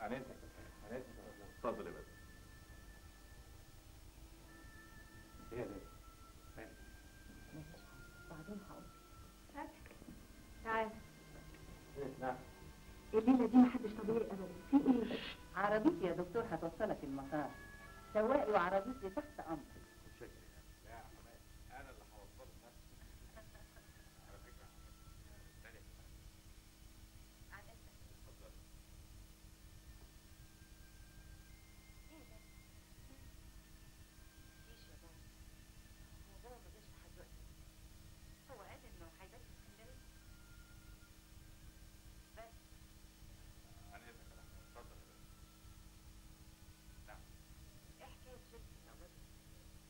عن اذنك عن اذنك اتفضل يا بدر ايه يا ليلى بعدين هقول تعال ايه نعم الليله دي محدش طبيعي ابدا في ايه عربيتي يا دكتور هتوصلك المطار سواقي وعربيتي تحت امرك شكرا لا يا حماد انا اللي هوصله بنفسي على فكره ثانيه اتفضل هو قال انه هيبات في اسكندريه عن اذنك يا محمود اتفضل يا بدر نعم ايه حكايه شركه الاول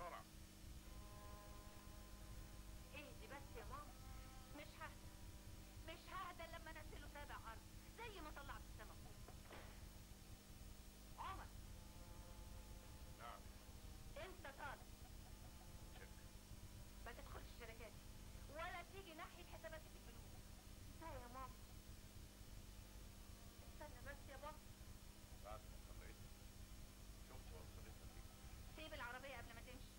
بسرعه اهدي بس يا ماما مش ههدى مش ههدى لما انزله سابع ارض زي ما طلعت السما فوق عمر نعم انت طالب شك ما تدخلش الشركات دي ولا تيجي ناحيه حسابات البنوك لا يا ماما استنى بس يا بابا بعد ما صليت شفت وصلتها فيك سيب العربيه قبل ما تمشي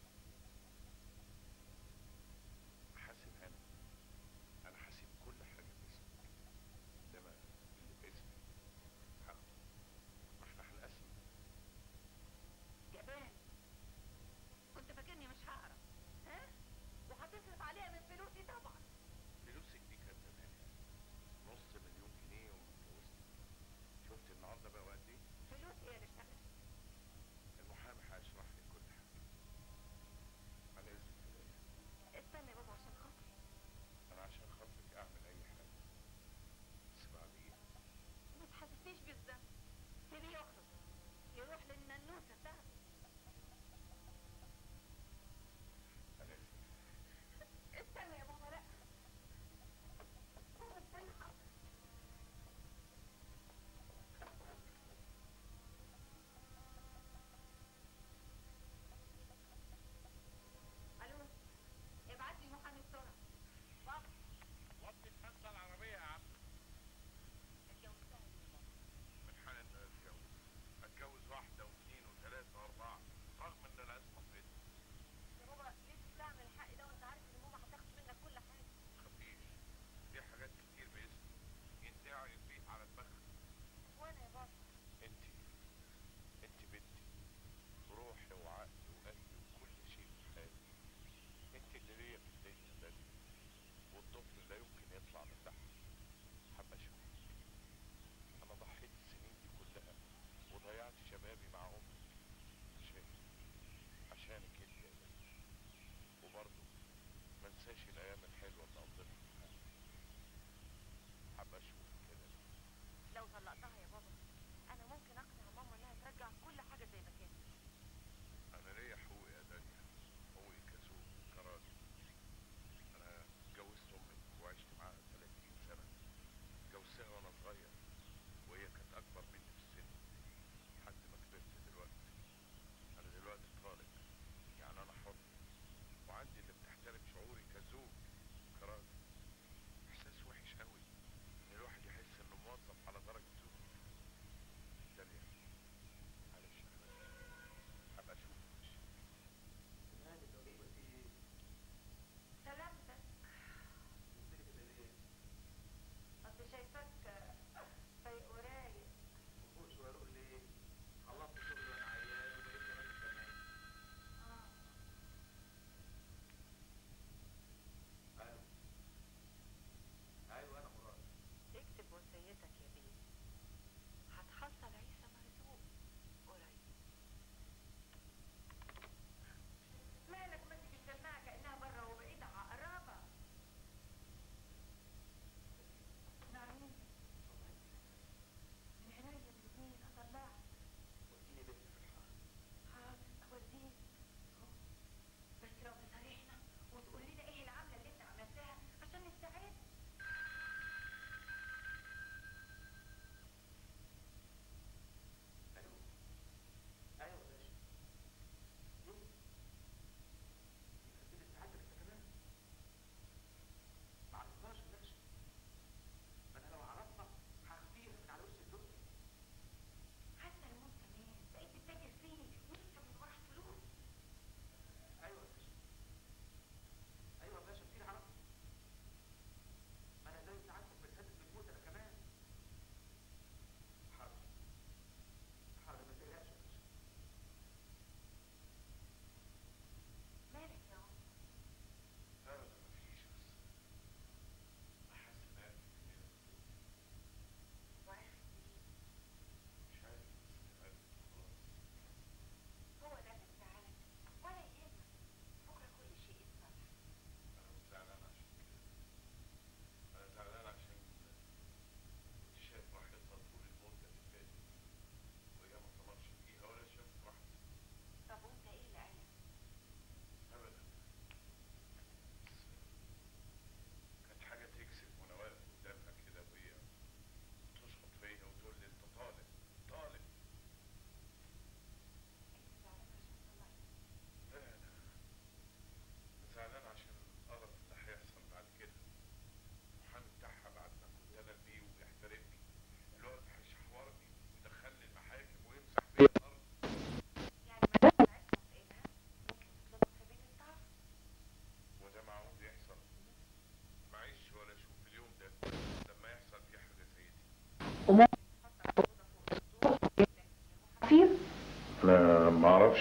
حاسب هنا انا حاسب كل حاجه باسمك انما اللي باسمي هاخده ما احنا هنقسم جبان كنت فاكرني مش هعرف ها وهتصرف عليها من فلوسي طبعا فلوسك دي كانت زمان نص مليون جنيه وما اتجوزت شفت النهارده بقى قد ايه فلوسي هي اللي اشتغلت المحامي هيشرح لي كل حاجه على اذنك يا ليلى. استنى يا بابا عشان خاطري انا عشان خاطرك اعمل اي حاجه بس بعدين ما تحسسنيش بالذنب سيبيه يخرج يروح للننوسه بتاعته انا اسف استنى يا ماما لا ماما استنى حاضر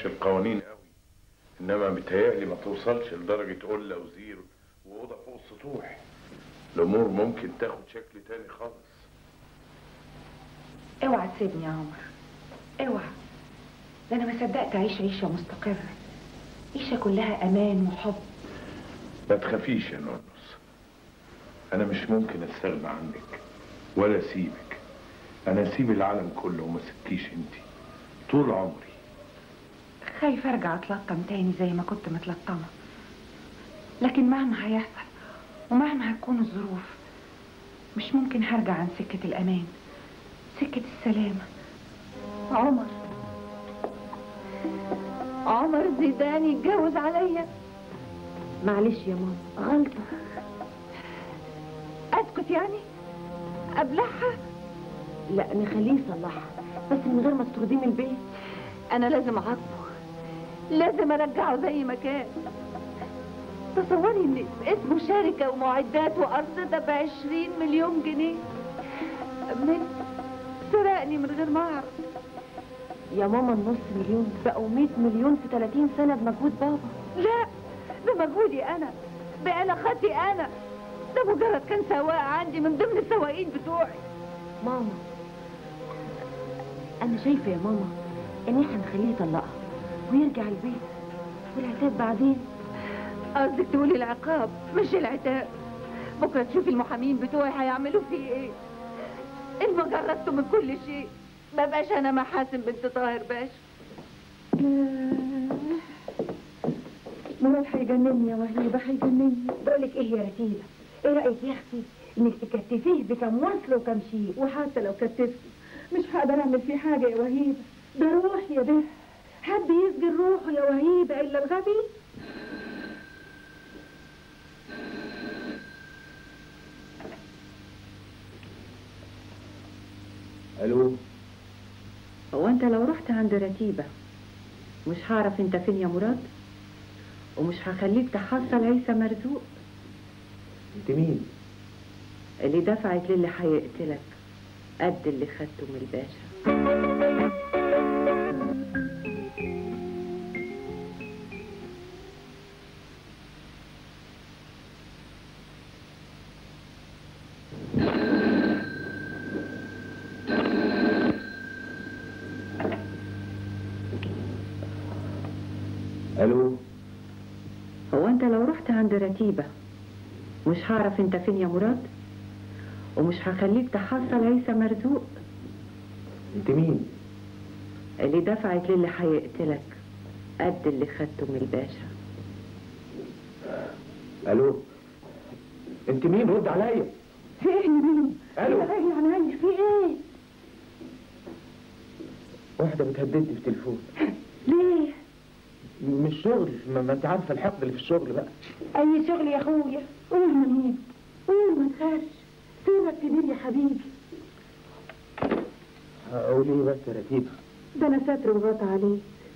تمشي القوانين قوي انما متهيألي ما توصلش لدرجة قلة وزير وأوضة فوق السطوح الأمور ممكن تاخد شكل تاني خالص اوعى تسيبني يا عمر اوعى ده انا ما صدقت اعيش عيشه مستقره عيشه كلها امان وحب ما تخافيش يا نونس أنا مش ممكن أستغنى عنك ولا أسيبك أنا أسيب العالم كله وما سبكيش أنت طول عمري خايفه ارجع اتلطم تاني زي ما كنت متلطمه لكن مهما هيحصل ومهما هتكون الظروف مش ممكن هرجع عن سكه الامان سكه السلامه عمر عمر زيدان يتجوز عليا معلش يا ماما غلطه اسكت يعني ابلعها لا نخليه يصلحها بس من غير ما تطرديه من البيت انا لازم اعاقبه لازم ارجعه زي ما كان تصوري ان اسمه شركة ومعدات وارصدة بعشرين مليون جنيه من سرقني من غير ما اعرف يا ماما النص مليون بقوا 100 مليون في 30 سنه بمجهود بابا لا بمجهودي انا بعلاقاتي انا ده مجرد كان سواق عندي من ضمن السواقين بتوعي ماما انا شايفه يا ماما ان احنا نخليه يطلقها ويرجع البيت والعتاب بعدين قصدك تقولي العقاب مش العتاب بكره تشوفي المحامين بتوعي هيعملوا فيه ايه ان ما جردته من كل شيء ما بقاش انا محاسن بنت طاهر باشا مراد هيجنني يا وهيبه هيجنني بقول لك ايه يا رتيبه ايه رايك يا اختي انك تكتفيه بكم وصل وكم شيء وحتى لو كتفت مش هقدر اعمل فيه حاجه يا وهيبه ده روح يا ده حد يسجن روحه يا وهيبه الا الغبي ألو هو انت لو رحت عند رتيبة مش هعرف انت فين يا مراد ومش هخليك تحصل عيسى مرزوق أنت مين؟ اللي دفعت للي هيقتلك قد اللي خدته من الباشا ألو هو انت لو رحت عند رتيبة مش هعرف انت فين يا مراد ومش هخليك تحصل عيسى مرزوق أنت مين؟ اللي دفعت للي هيقتلك قد اللي خدته من الباشا ألو أنت مين؟ رد عليا في ايه يا مين ألو ايه يعني في ايه واحدة بتهددني في التليفون ليه مش شغل ما, ما أنت عارفة الحقد اللي في الشغل بقى اي شغل يا اخويا قول منيب قول ما تخافش سيبك كبير يا حبيبي أقول إيه بس يا رتيبة؟ ده انا ساتر وغطى عليه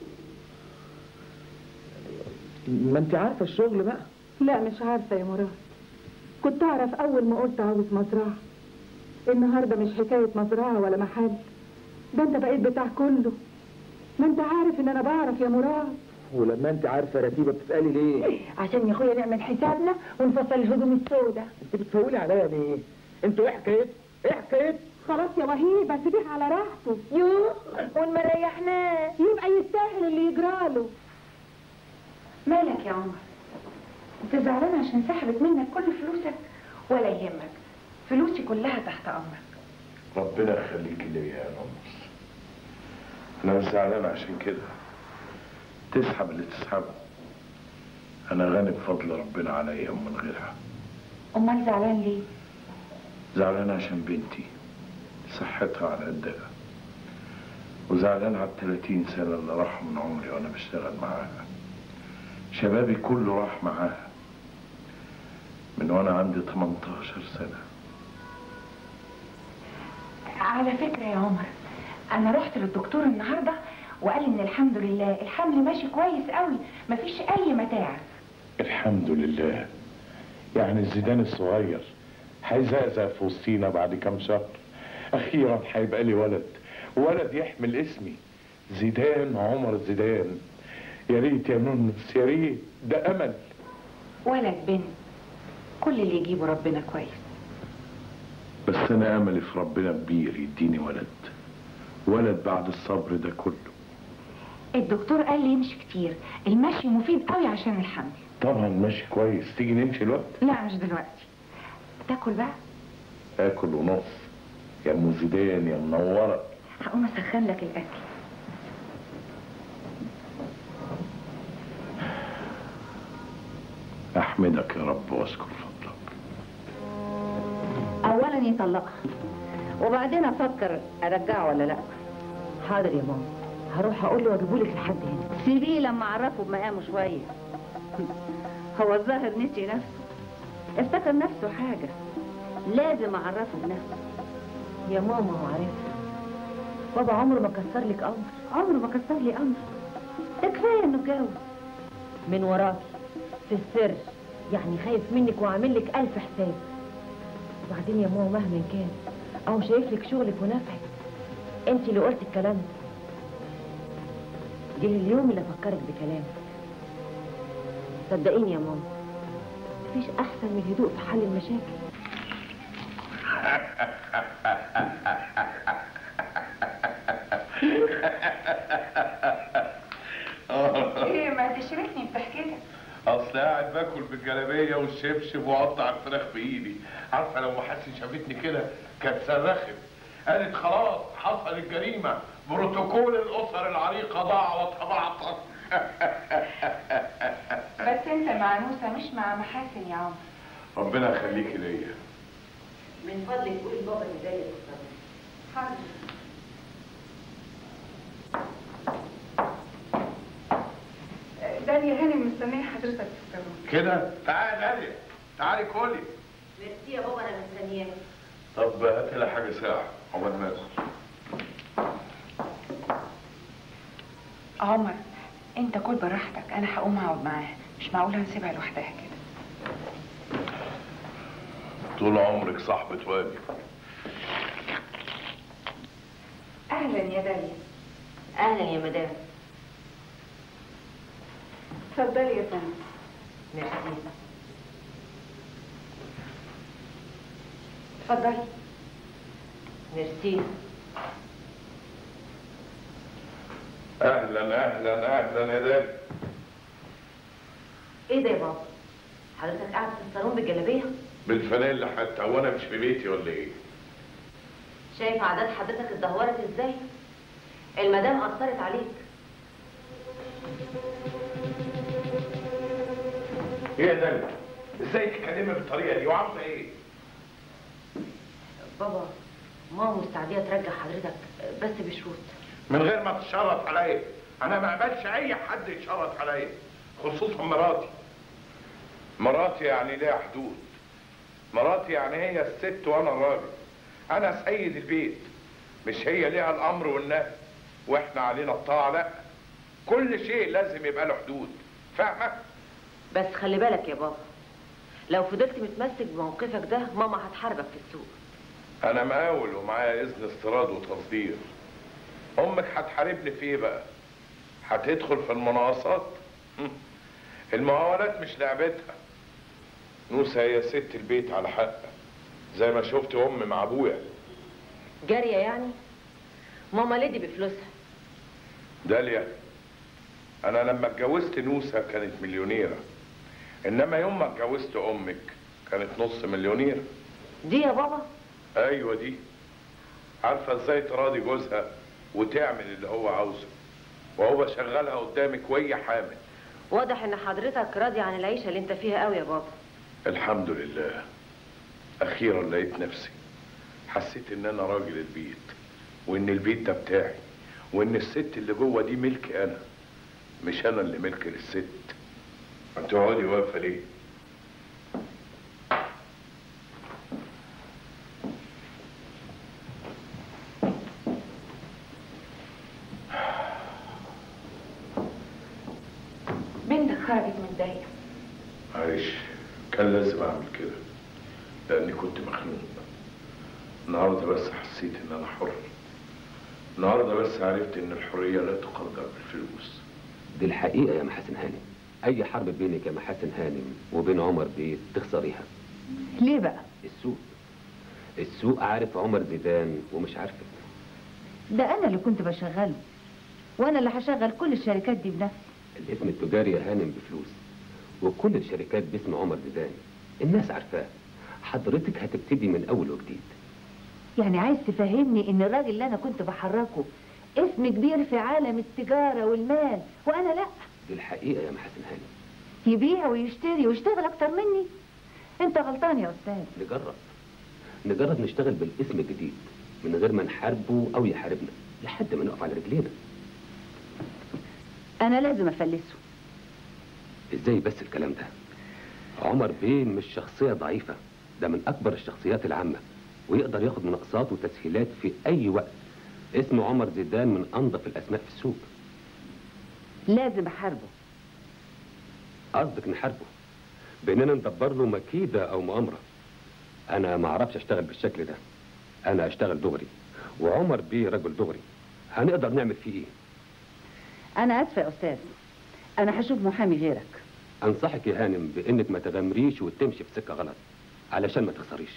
ما أنت عارفة الشغل بقى لا مش عارفه يا مراد كنت اعرف اول ما قلت عاوز مزرعه النهارده مش حكايه مزرعه ولا محل ده انت بقيت بتاع كله ما انت عارف ان انا بعرف يا مراد ولما أنت عارفة رتيبة بتسألي ليه؟ عشان يا اخويا نعمل حسابنا ونفصل الهدوم السوداء أنت بتفولي عليا ليه؟ أنتوا إيه حكايتكم؟ إيه حكايتكم؟ خلاص يا وهيبه سيبيه على راحته يوه وما ريحناه يبقى يستاهل اللي يجراله مالك يا عمر انت زعلان عشان سحبت منك كل فلوسك ولا يهمك فلوسي كلها تحت امرك ربنا يخليك ليا يا رمز انا مش زعلان عشان كده تسحب اللي تسحبه انا غني بفضل ربنا عليا ومن غيرها امال زعلان ليه زعلان عشان بنتي صحتها على قدها وزعلان على التلاتين سنة اللي راحوا من عمري وأنا بشتغل معاها شبابي كله راح معاها من وأنا عندي 18 سنة على فكرة يا عمر أنا رحت للدكتور النهاردة وقال إن الحمد لله الحمل ماشي كويس قوي مفيش أي متاعب الحمد لله يعني زيدان الصغير هيزقزق في وسطينا بعد كام شهر اخيرا هيبقى لي ولد ولد يحمل اسمي زيدان عمر زيدان يا ريت يا نونس يا ريت ده امل ولد بنت كل اللي يجيبه ربنا كويس بس انا املي في ربنا كبير يديني ولد ولد بعد الصبر ده كله الدكتور قال لي يمشي كتير المشي مفيد قوي عشان الحمل طبعا ماشي كويس تيجي نمشي الوقت لا مش دلوقتي تاكل بقى اكل ونص يا ام زيدان يا منوره هقوم اسخن لك الاكل احمدك يا رب واشكر فضلك اولا يطلقها وبعدين افكر ارجعه ولا لا حاضر يا ماما هروح اقول له واجيبهولك لحد هنا سيبيه لما اعرفه بمقامه شويه هو الظاهر نسي نفسه افتكر نفسه حاجه لازم اعرفه بنفسه يا ماما هو عارفها بابا عمره ما كسر لك امر عمره ما كسر لي امر ده كفايه انه اتجوز من وراكي في السر يعني خايف منك وعامل لك الف حساب وبعدين يا ماما مهما كان اهو شايف لك شغلك ونفعك انت اللي قلت الكلام ده جه اليوم اللي افكرك بكلامك صدقيني يا ماما مفيش احسن من الهدوء في حل المشاكل ايه ما تشركني بضحكتك اصل قاعد باكل بالجلابيه والشبشب واقطع الفراخ بايدي عارفه لو محاسن شافتني كده كانت صرخت قالت خلاص حصل الجريمه بروتوكول الاسر العريقه ضاع وتبعثر بس انت مع نوسة مش مع محاسن يا عمر ربنا يخليكي ليا من فضلك قولي لبابا اللي جاي حاضر داليا هانم مستنيه حضرتك في الصالون كده تعالي غاليه تعالي كلي ميرسي يا بابا انا مستنياك طب هات لها حاجه ساعه عقبال ما اكل عمر انت كل براحتك انا هقوم اقعد معاها مش معقول هنسيبها لوحدها كده طول عمرك صاحبة واجب اهلا يا داليا اهلا يا مدام اتفضلي يا فندم ميرسي اتفضلي ميرسي اهلا اهلا اهلا يا دالي ايه ده يا بابا حضرتك قاعد في الصالون بالجلابيه بالفانيلا حتى وانا مش في بيتي ولا ايه شايف عادات حضرتك اتدهورت ازاي المدام اثرت عليك ايه يا دالي ازاي تتكلمي بالطريقه دي وعامله ايه بابا ماما مستعديه ترجع حضرتك بس بشروط من غير ما تشرط عليا انا ما اقبلش اي حد يشرط عليا خصوصا مراتي مراتي يعني ليها حدود مراتي يعني هي الست وانا الراجل انا سيد البيت مش هي ليها الامر والنهي واحنا علينا الطاعه لا كل شيء لازم يبقى له حدود فاهمه بس خلي بالك يا بابا لو فضلت متمسك بموقفك ده ماما هتحاربك في السوق انا مقاول ومعايا اذن استيراد وتصدير امك هتحاربني في ايه بقى هتدخل في المناقصات هم. المقاولات مش لعبتها نوسة هي ست البيت على حق زي ما شفت امي مع ابويا جاريه يعني ماما ليدي بفلوسها داليا انا لما اتجوزت نوسة كانت مليونيرة انما يوم ما اتجوزت امك كانت نص مليونيرة دي يا بابا ايوه دي عارفه ازاي تراضي جوزها وتعمل اللي هو عاوزه وهو بشغلها قدامك وهي حامل واضح ان حضرتك راضي عن العيشه اللي انت فيها قوي يا بابا الحمد لله اخيرا لقيت نفسي حسيت ان انا راجل البيت وان البيت ده بتاعي وان الست اللي جوه دي ملكي انا مش انا اللي ملك للست انت اقعدي واقفه ليه بنتك خرجت متضايقه معلش كان لازم اعمل كده لاني كنت مخنوق النهارده بس حسيت ان انا حر النهارده بس عرفت ان الحريه لا تقدر بالفلوس دي الحقيقة يا محاسن هانم أي حرب بينك يا محاسن هانم وبين عمر بيه تخسريها ليه بقى السوق السوق عارف عمر زيدان ومش عارفك ده انا اللي كنت بشغله وانا اللي هشغل كل الشركات دي بنفسي الاسم التجاري يا هانم بفلوس وكل الشركات باسم عمر زيدان الناس عارفاه حضرتك هتبتدي من أول وجديد يعني عايز تفهمني ان الراجل اللي انا كنت بحركه اسم كبير في عالم التجارة والمال وانا لا دي الحقيقة يا محاسن هانم يبيع ويشتري ويشتغل اكتر مني انت غلطان يا استاذ نجرب نجرب نشتغل بالاسم الجديد من غير ما نحاربه أو يحاربنا لحد ما نقف على رجلينا انا لازم افلسه ازاي بس الكلام ده عمر بيه مش شخصية ضعيفة ده من أكبر الشخصيات العامة ويقدر ياخد مناقصات وتسهيلات في أي وقت اسم عمر زيدان من أنظف الأسماء في السوق لازم احاربه قصدك نحاربه بإننا ندبر له مكيدة أو مؤامرة أنا ما أعرفش أشتغل بالشكل ده أنا أشتغل دغري وعمر بيه رجل دغري هنقدر نعمل فيه إيه انا اسفه يا استاذ انا هشوف محامي غيرك أنصحك يا هانم بإنك ما تغامريش وتمشي في سكة غلط علشان ما تخسريش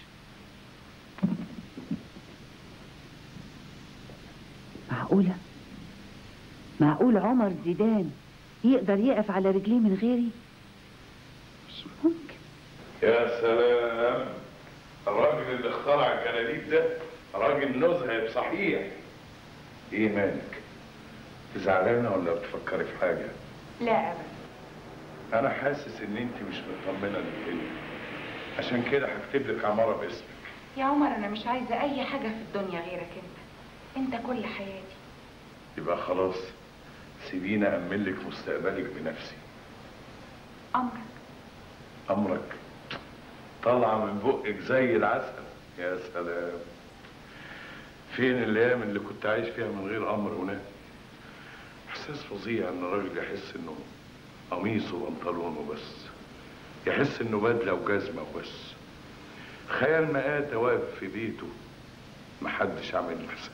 معقولة معقول عمر زيدان يقدر يقف على رجليه من غيري مش ممكن يا سلام الراجل اللي اخترع الجلاليب ده راجل نزهة صحيح ايه مالك زعلانة ولا بتفكري في حاجة لا ابدا انا حاسس ان انت مش مطمنة للدنيا عشان كده هكتب لك عمارة باسمك يا عمر انا مش عايزه اي حاجه في الدنيا غيرك انت انت كل حياتي يبقى خلاص سيبيني أأمن لك مستقبلك بنفسي امرك أمرك طالعة من بقك زي العسل يا سلام فين الأيام اللي كنت عايش فيها من غير أمر ونهي إحساس فظيع إن الراجل يحس إنه قميص وبنطلون وبس يحس إنه بدلة وجزمة وبس خيال مآتة واقف في بيته محدش عامل له حساب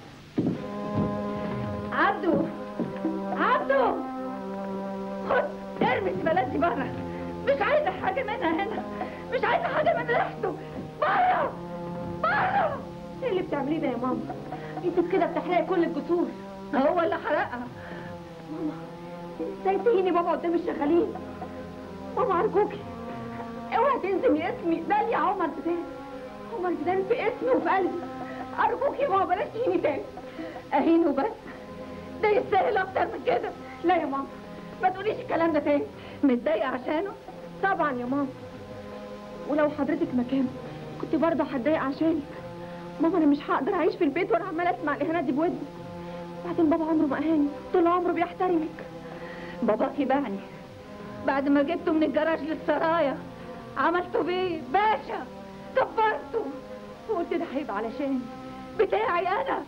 عبدو عبدو خد ارمي الزبالات دي بره مش عايزه حاجه منها هنا مش عايزه حاجه من ريحته بره بره ايه اللي بتعمليه ده يا ماما انت كده بتحرقي كل الجسور هو اللي حرقها ماما ازاي تهيني بابا قدام الشغالين ماما ارجوكي اوعي تنسي اسمي ده لي عمر زيدان عمر زيدان في اسمي وفي قلبي ارجوكي يا ماما بلاش تهيني تاني اهينه بس ده يستاهل اكتر من كده لا يا ماما ما تقوليش الكلام ده تاني متضايقه عشانه طبعا يا ماما ولو حضرتك مكانه كنت برضه هتضايق عشانك ماما انا مش هقدر اعيش في البيت وانا عماله اسمع الاهانات دي بودني بعدين بابا عمره ما اهاني طول عمره بيحترمك باباكي باعني بعد ما جبته من الجراج للسرايا عملته بيه باشا كبرته وقلت ده هيبقى علشان بتاعي انا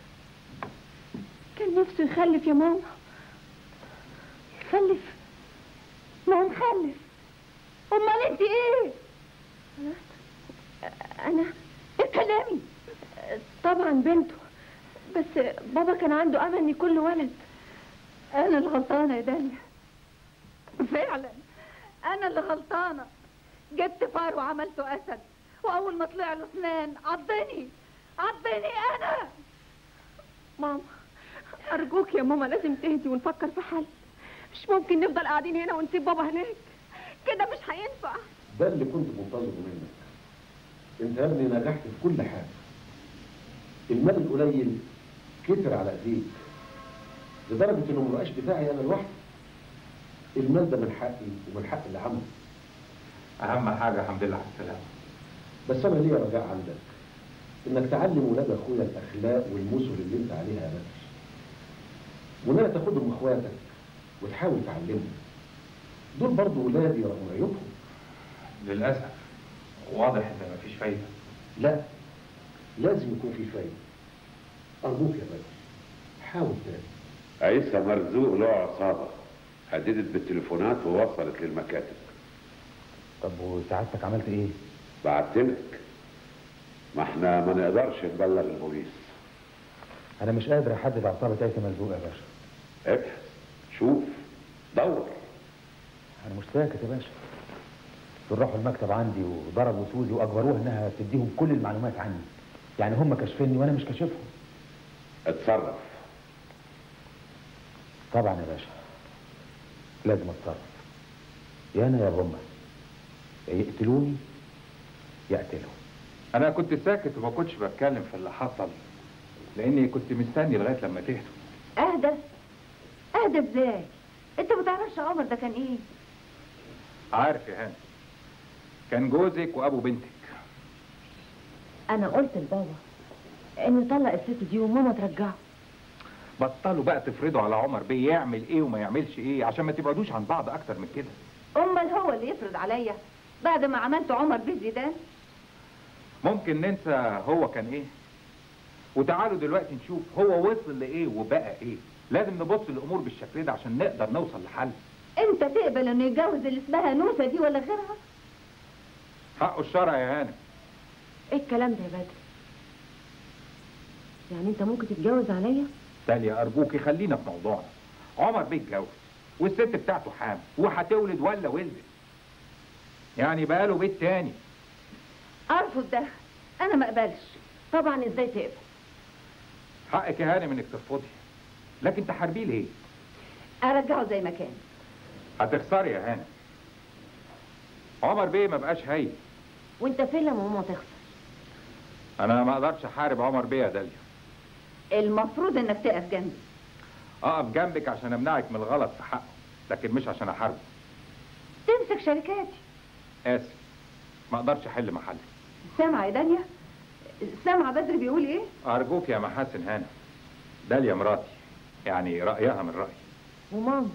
كان نفسه يخلف يا ماما يخلف ما هو مخلف امال انت ايه انا انا اتكلمي طبعا بنته بس بابا كان عنده امل ان كل ولد انا اللي غلطانه يا داليا فعلا انا اللي غلطانه جبت فار وعملته اسد واول ما طلع له اسنان عضني عضني انا ماما ارجوك يا ماما لازم تهدي ونفكر في حل مش ممكن نفضل قاعدين هنا ونسيب بابا هناك كده مش هينفع ده اللي كنت منتظره منك انت يا ابني نجحت في كل حاجه المال القليل كتر على ايديك لدرجه انه ما بقاش بتاعي انا لوحدي المال ده من حقي ومن حق اللي عمله اهم حاجه الحمد لله على السلامه بس انا ليا رجاء عندك انك تعلم ولاد اخويا الاخلاق والمثل اللي انت عليها يا بدر وان انا تاخدهم اخواتك وتحاول تعلمهم دول برضه ولادي رغم عيوبهم للاسف واضح ان مفيش فايده لا لازم يكون في فايده ارجوك يا بدر حاول تاني عيسى مرزوق له عصابة هددت بالتليفونات ووصلت للمكاتب طب وسعادتك عملت ايه؟ بعتلك ما احنا ما نقدرش نبلغ البوليس انا مش قادر احدد عصابه عيسى مرزوق يا باشا ابحث شوف دور انا مش ساكت يا باشا دول راحوا المكتب عندي وضربوا سوزي واجبروها انها تديهم كل المعلومات عني يعني هم كاشفيني وانا مش كاشفهم اتصرف طبعا يا باشا لازم اتصرف يا انا يا هم يا يقتلوني يقتلهم انا كنت ساكت وما كنتش بتكلم في اللي حصل لاني كنت مستني لغايه لما تهدوا اهدى اهدى ازاي انت ما تعرفش عمر ده كان ايه عارف يا هاني كان جوزك وابو بنتك انا قلت لبابا انه يطلق الست دي وماما ترجعه بطلوا بقى تفرضوا على عمر بيه يعمل ايه وما يعملش ايه عشان ما تبعدوش عن بعض اكتر من كده امال هو اللي يفرض عليا بعد ما عملت عمر بيه زيدان ممكن ننسى هو كان ايه وتعالوا دلوقتي نشوف هو وصل لايه وبقى ايه لازم نبص الامور بالشكل ده عشان نقدر نوصل لحل انت تقبل انه يتجوز اللي اسمها نوسه دي ولا غيرها حقه الشرع يا هانم ايه الكلام ده يا بدر يعني انت ممكن تتجوز عليا تاليا ارجوكي خلينا في موضوعنا عمر بيه اتجوز والست بتاعته حامل وهتولد ولا ولدت يعني بقاله بيت تاني ارفض ده انا ما اقبلش طبعا ازاي تقبل حقك يا هانم انك ترفضي لكن تحاربيه ليه ارجعه زي ما كان هتخسري يا هانم عمر بيه ما بقاش هايل وانت فين لما ماما تخسر انا ما اقدرش احارب عمر بيه يا داليا المفروض انك تقف جنبي اقف جنبك عشان امنعك من الغلط في حقه لكن مش عشان احاربه تمسك شركاتي اسف ما اقدرش احل محلك سامعه يا داليا سامعه بدر بيقول ايه ارجوك يا محاسن هانم داليا مراتي يعني رايها من رايي وماما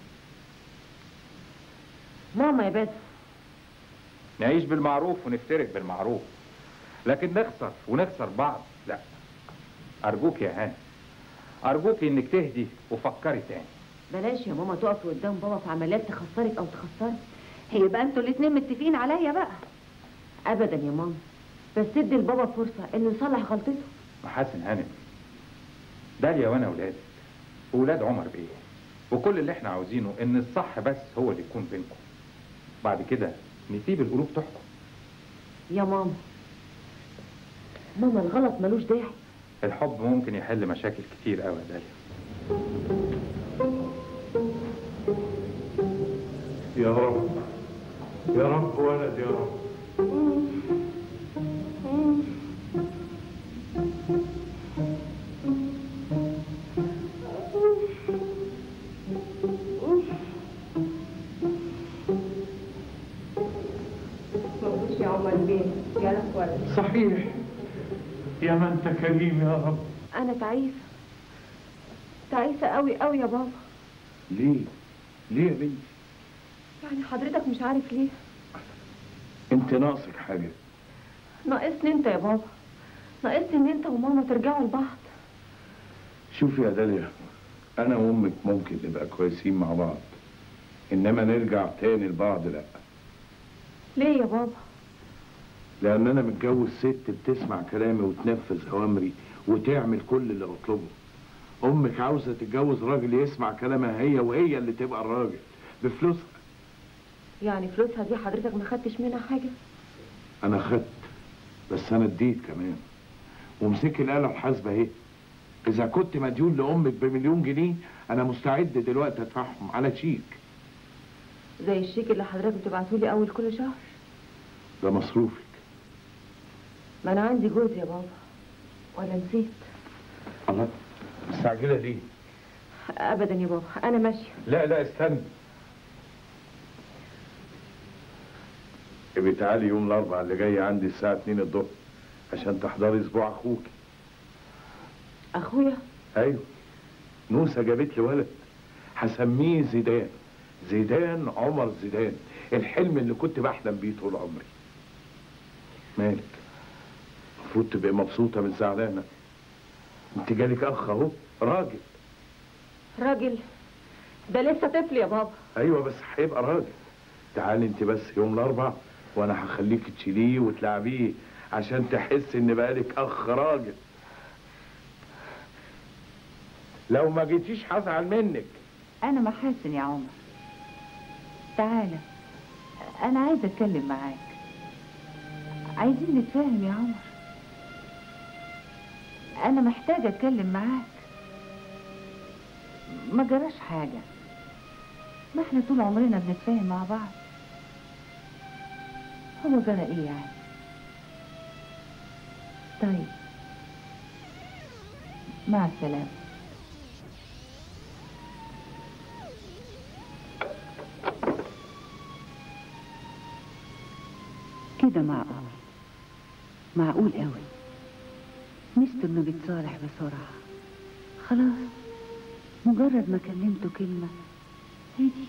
ماما يا بدر نعيش بالمعروف ونفترق بالمعروف لكن نخسر ونخسر بعض لا ارجوك يا هانم ارجوك انك تهدي وفكري تاني بلاش يا ماما تقفي قدام بابا في عمليات تخسرك او تخسرك يبقى انتوا الاتنين متفقين عليا بقى ابدا يا ماما بس ادي لبابا فرصه انه يصلح غلطته محاسن هانم داليا وانا ولادك وولاد عمر بيه وكل اللي احنا عاوزينه ان الصح بس هو اللي يكون بينكم بعد كده نسيب القلوب تحكم يا ماما ماما الغلط ملوش داعي الحب ممكن يحل مشاكل كتير قوي يا داليا يا رب يا رب ولد يا رب مبروك يا عمر بيه جالك ولد صحيح يا ما انت كريم يا رب انا تعيسه تعيسه قوي قوي يا بابا ليه ليه يا بنتي يعني حضرتك مش عارف ليه انت ناقصك حاجه ناقصني انت يا بابا ناقصني ان انت وماما ترجعوا لبعض شوفي يا داليا انا وامك ممكن نبقى كويسين مع بعض انما نرجع تاني لبعض لا ليه يا بابا لان انا متجوز ست بتسمع كلامي وتنفذ اوامري وتعمل كل اللي بطلبه امك عاوزه تتجوز راجل يسمع كلامها هي وهي اللي تبقى الراجل بفلوسها يعني فلوسها دي حضرتك ما خدتش منها حاجه انا خدت بس انا اديت كمان ومسك الاله الحاسبه اهي اذا كنت مديون لامك بمليون جنيه انا مستعد دلوقتي ادفعهم على شيك زي الشيك اللي حضرتك بتبعته لي اول كل شهر ده مصروفك ما انا عندي جوز يا بابا ولا نسيت الله مستعجله ليه ابدا يا بابا انا ماشيه لا لا استنى ابقي تعالي يوم الاربعاء اللي جاي عندي الساعه 2 الظهر عشان تحضري اسبوع اخوك اخويا ايوه نوسه جابت لي ولد هسميه زيدان زيدان عمر زيدان الحلم اللي كنت بحلم بيه طول عمري مالك المفروض تبقي مبسوطه من زعلانه انت جالك اخ اهو راجل راجل ده لسه طفل يا بابا ايوه بس هيبقى راجل تعالي انت بس يوم الاربع وانا هخليك تشيليه وتلعبيه عشان تحس ان بقالك اخ راجل لو ما جيتيش هزعل منك انا محاسن يا عمر تعالى انا عايزه اتكلم معاك عايزين نتفاهم يا عمر انا محتاجه اتكلم معاك ما جراش حاجه ما احنا طول عمرنا بنتفاهم مع بعض هو جرى ايه يعني طيب مع السلامه كده معقول معقول قوي مستر انه بيتصالح بسرعة خلاص مجرد ما كلمته كلمة هدي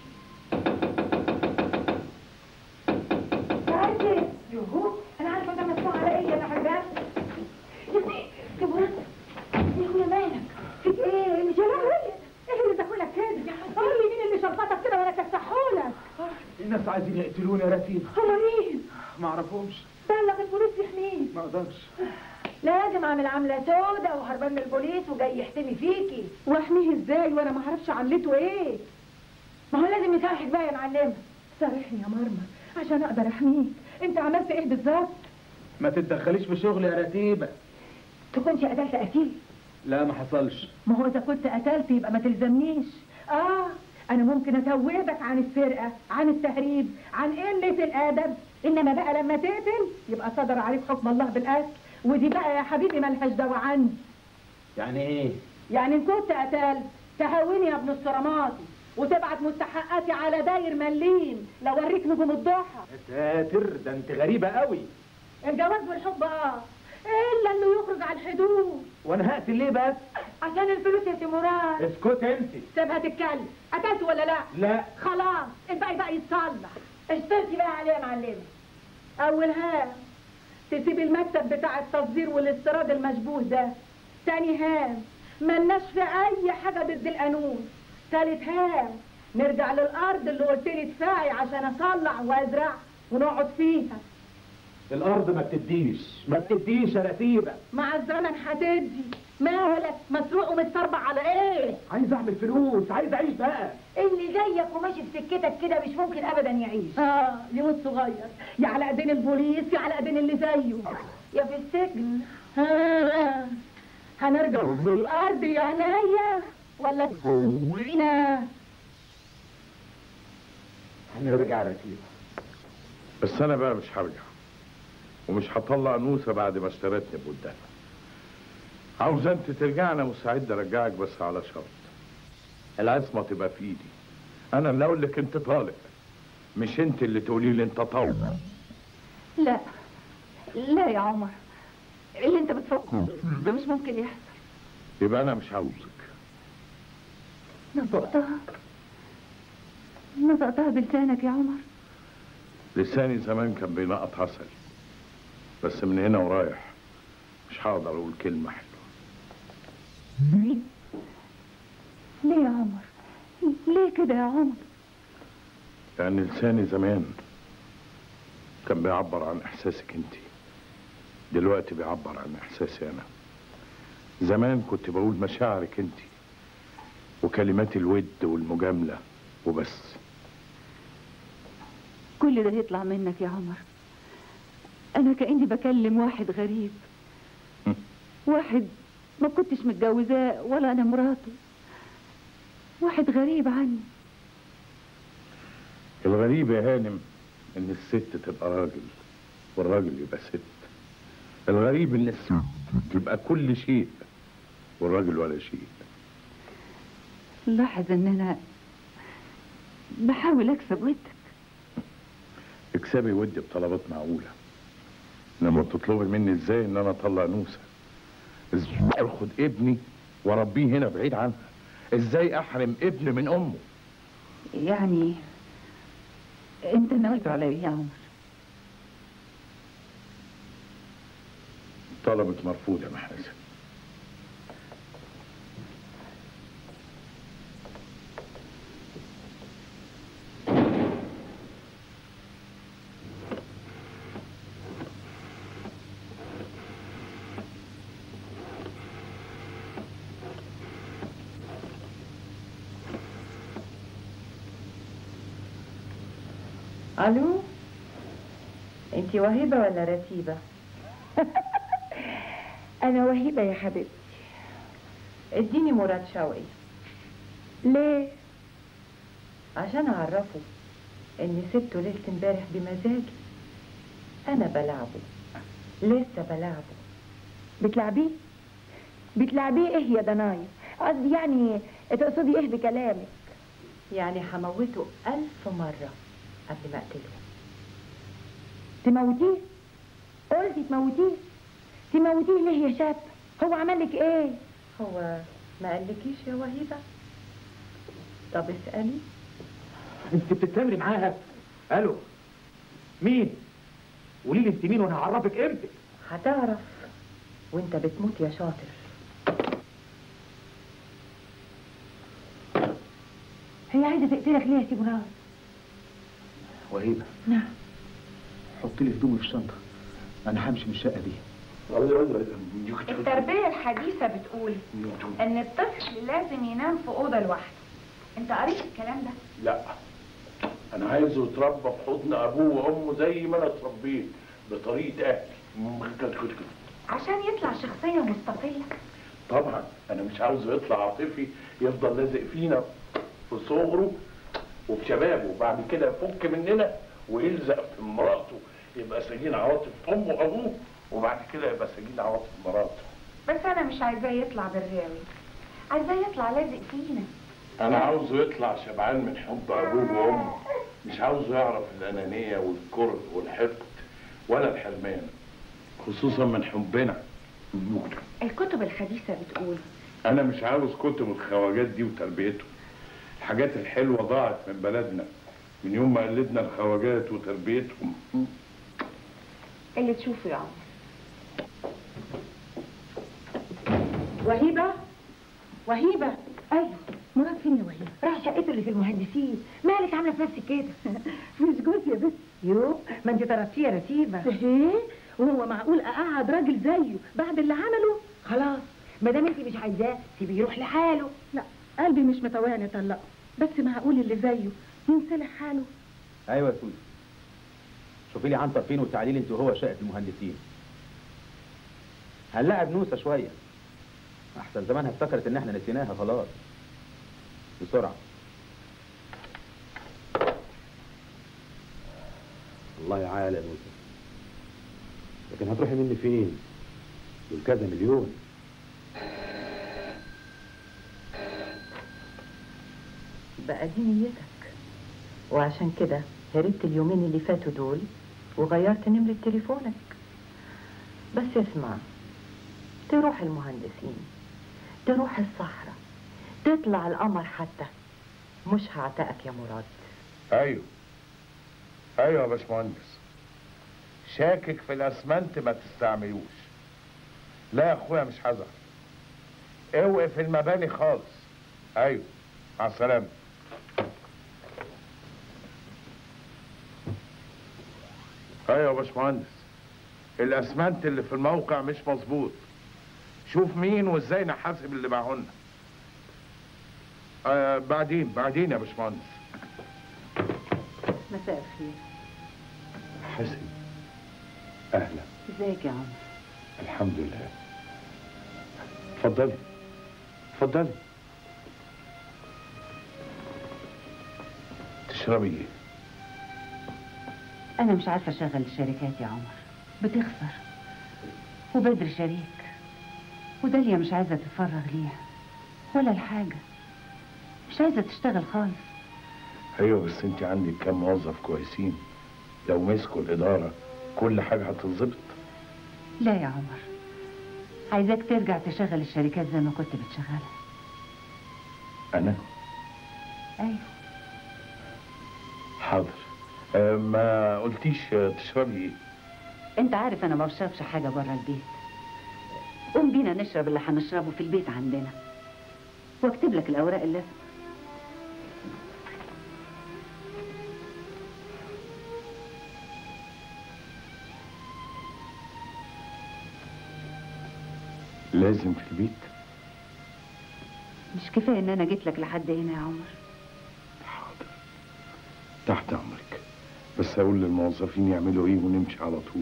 تعالي يوهو انا عارفه انت مسموع على ايه يا حباب يا ابني كبرت يا اخويا مالك فيك ايه مش يا لهوي ايه اللي دخلك كده قول لي مين اللي شربتك كده وانا كسحولك الناس عايزين يقتلوني يا رتيب هو مين ما اعرفهمش بلغ البوليس يحميك ما اقدرش لازم اعمل عامله سودا وهربان من البوليس وجاي يحتمي فيكي واحميه ازاي وانا ما اعرفش عملته ايه ما هو لازم يسامحك بقى يا معلمه سامحني يا مرمى عشان اقدر احميك انت عملت ايه بالظبط ما تتدخليش في شغلي يا رتيبة تكونش قتلت قتيل لا ما حصلش ما هو اذا كنت قتلت يبقى ما تلزمنيش اه انا ممكن اتوبك عن السرقه عن التهريب عن قله الادب انما بقى لما تقتل يبقى صدر عليك حكم الله بالقتل ودي بقى يا حبيبي ملهاش دواء عندي يعني ايه يعني ان كنت قتلت تهوني يا ابن الصراماتي وتبعت مستحقاتي على داير مليم لو اوريك نجوم الضحى يا ساتر ده انت غريبة قوي الجواز بالحب اه الا انه يخرج على الحدود وانا هقتل ليه بس عشان الفلوس يا تيموران اسكت انت سيبها تتكلم قتلت ولا لا لا خلاص الباقي بقى يتصلح اشترتي بقى عليه يا معلمه اول هام تسيب المكتب بتاع التصدير والاستيراد المشبوه ده تاني هام ملناش في اي حاجه ضد القانون تالت هام نرجع للارض اللي قلت لي ادفعي عشان اصلع وازرع ونقعد فيها الارض ما بتديش ما بتديش يا رتيبة مع الزمن هتدي مالك مسروق ومتطربع على ايه عايز اعمل فلوس عايز اعيش بقى اللي زيك وماشي في سكتك كده مش ممكن ابدا يعيش اه يموت صغير يا على ايدين البوليس يا على ايدين اللي زيه يا في السجن آه. هنرجع بالارض يا عينيا ولا هنا هنرجع رتيبة بس انا بقى مش هرجع ومش هطلع نوسه بعد ما اشتريتني بودانها عاوز انت ترجع انا مستعد ارجعك بس على شرط العصمه تبقى في ايدي انا اللي اقول لك انت طالق مش انت اللي تقولي لي انت طالق لا لا يا عمر اللي انت بتفكره ده مش ممكن يحصل يبقى انا مش عاوزك نطقتها نطقتها بلسانك يا عمر لساني زمان كان بينقط عسل بس من هنا ورايح مش هقدر اقول كلمه حلوه ليه يا عمر ليه كده يا عمر لان لساني زمان كان بيعبر عن احساسك انت دلوقتي بيعبر عن احساسي انا زمان كنت بقول مشاعرك انت وكلمات الود والمجامله وبس كل ده يطلع منك يا عمر انا كاني بكلم واحد غريب واحد ما كنتش متجوزاه ولا انا مراته واحد غريب عني الغريب يا هانم ان الست تبقى راجل والراجل يبقى ست الغريب ان الست تبقى كل شيء والراجل ولا شيء لاحظ ان انا بحاول اكسب ودك اكسبي ودي بطلبات معقوله انما تطلبي مني ازاي ان انا اطلع نوسه ازاي اخد ابني واربيه هنا بعيد عنها ازاي احرم ابن من امه يعني انت نويت على ايه يا عمر طلبك مرفوض يا محاسن الو انت وهيبه ولا رتيبه انا وهيبه يا حبيبتي اديني مراد شوقي ليه عشان اعرفه اني سبته ليله امبارح بمزاجي انا بلعبه لسه بلعبه بتلعبيه بتلعبيه ايه يا دنايا قصدي يعني تقصدي ايه بكلامك يعني هموته ألف مرة قبل ما أقتله تموتيه قلتي تموتيه تموتيه ليه يا شاب هو عمل لك ايه هو ما قالكيش يا وهيبة طب اسألي انت بتتكلمي معاها الو مين قولي لي انت مين وانا هعرفك امتى هتعرف وانت بتموت يا شاطر هي عايزه تقتلك ليه يا سي مراد وهيبه نعم حط لي هدومي في الشنطه انا همشي من الشقه دي التربيه الحديثه بتقول ان الطفل لازم ينام في اوضه لوحده انت قريت الكلام ده لا انا عايزه يتربى في حضن ابوه وامه زي ما انا اتربيت بطريقه اهلي عشان يطلع شخصيه مستقله طبعا انا مش عاوزه يطلع عاطفي يفضل لازق فينا في صغره وفي شبابه وبعد كده يفك مننا ويلزق في مراته يبقى سجين عواطف امه وابوه وبعد كده يبقى سجين عواطف مراته بس انا مش عايزاه يطلع بالراوي عايزاه يطلع لازق فينا انا عاوزه يطلع شبعان من حب ابوه وامه مش عاوزه يعرف الانانيه والكره والحقد ولا الحرمان خصوصا من حبنا الكتب الحديثه بتقول انا مش عاوز كتب الخواجات دي وتربيتهم الحاجات الحلوه ضاعت من بلدنا من يوم ما قلدنا الخواجات وتربيتهم اللي تشوفه يا عمر وهيبة وهيبة ايوه مراد فين يا وهيب راح شقته اللي في المهندسين مالك عامله في نفسك كده مش جوز يا بنت يو ما انت طردتيه يا رتيبه ايه وهو معقول اقعد راجل زيه بعد اللي عمله خلاص ما دام انت مش عايزاه سيبيه يروح لحاله لا قلبي مش مطوعني اطلقه بس معقول اللي زيه ينسلح حاله ايوه يا سوزي شوفي لي عنتر فين وتعالي لي انت وهو شقه المهندسين هنلاعب نوسه شويه احسن زمانها افتكرت ان احنا نسيناها خلاص بسرعه الله يعالى يا نوسة لكن هتروحي مني فين؟ دول كذا مليون بقى دي نيتك وعشان كده هربت اليومين اللي فاتوا دول وغيرت نمرة تليفونك بس اسمع تروح المهندسين تروح الصحراء تطلع القمر حتى مش هعتقك يا مراد ايوه ايوه يا باشمهندس شاكك في الاسمنت ما تستعملوش لا يا اخويا مش هزعل اوقف المباني خالص ايوه مع السلامه ايوه يا باشمهندس الاسمنت اللي في الموقع مش مظبوط شوف مين وازاي نحاسب اللي باعهولنا آه بعدين بعدين يا باشمهندس مساء الخير حسن اهلا ازيك يا عمر الحمد لله اتفضلي اتفضلي تشربي ايه أنا مش عارفة أشغل الشركات يا عمر بتخسر وبدر شريك وداليا مش عايزة تتفرغ ليها ولا الحاجة مش عايزة تشتغل خالص ايوه بس انت عندك كام موظف كويسين لو مسكوا الاداره كل حاجه هتتظبط لا يا عمر عايزاك ترجع تشغل الشركات زي ما كنت بتشغلها انا أيوة حاضر أه ما قلتيش آه، تشربي ايه أنت عارف أنا ما بشربش حاجة بره البيت قوم بينا نشرب اللي هنشربه في البيت عندنا واكتب لك الأوراق اللازمة لازم في البيت مش كفاية إن أنا جيت لك لحد هنا يا عمر حاضر تحت امرك بس اقول للموظفين يعملوا ايه ونمشي على طول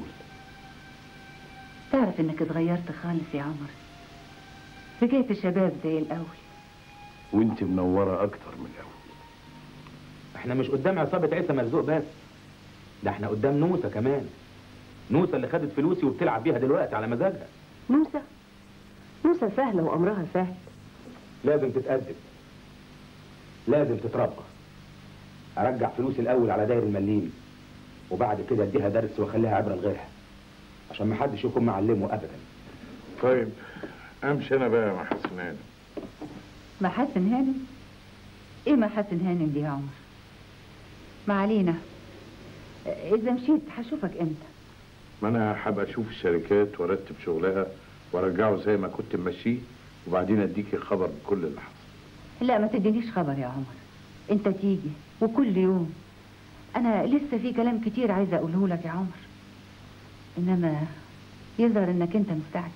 تعرف انك اتغيرت خالص يا عمر رجعت شباب زي الاول وانت منوره اكتر من الاول احنا مش قدام عصابة عيسى مرزوق بس ده احنا قدام نوسة كمان نوسة اللي خدت فلوسي وبتلعب بيها دلوقتي على مزاجها موسى موسى سهلة وأمرها سهل لازم تتأدب لازم تتربى ارجع فلوسي الاول على داير المليم وبعد كده اديها درس واخليها عبره لغيرها عشان ما حدش يكون معلمه ابدا طيب امشي انا بقى مع حسن هانم محاسن هانم ايه محاسن هانم دي يا عمر ما علينا اذا مشيت هشوفك امتى ما انا هبقى اشوف الشركات وارتب شغلها وارجعه زي ما كنت ماشيه وبعدين اديكي خبر بكل اللي حصل لا ما تدينيش خبر يا عمر انت تيجي وكل يوم انا لسه في كلام كتير عايزه اقوله لك يا عمر انما يظهر انك انت مستعجل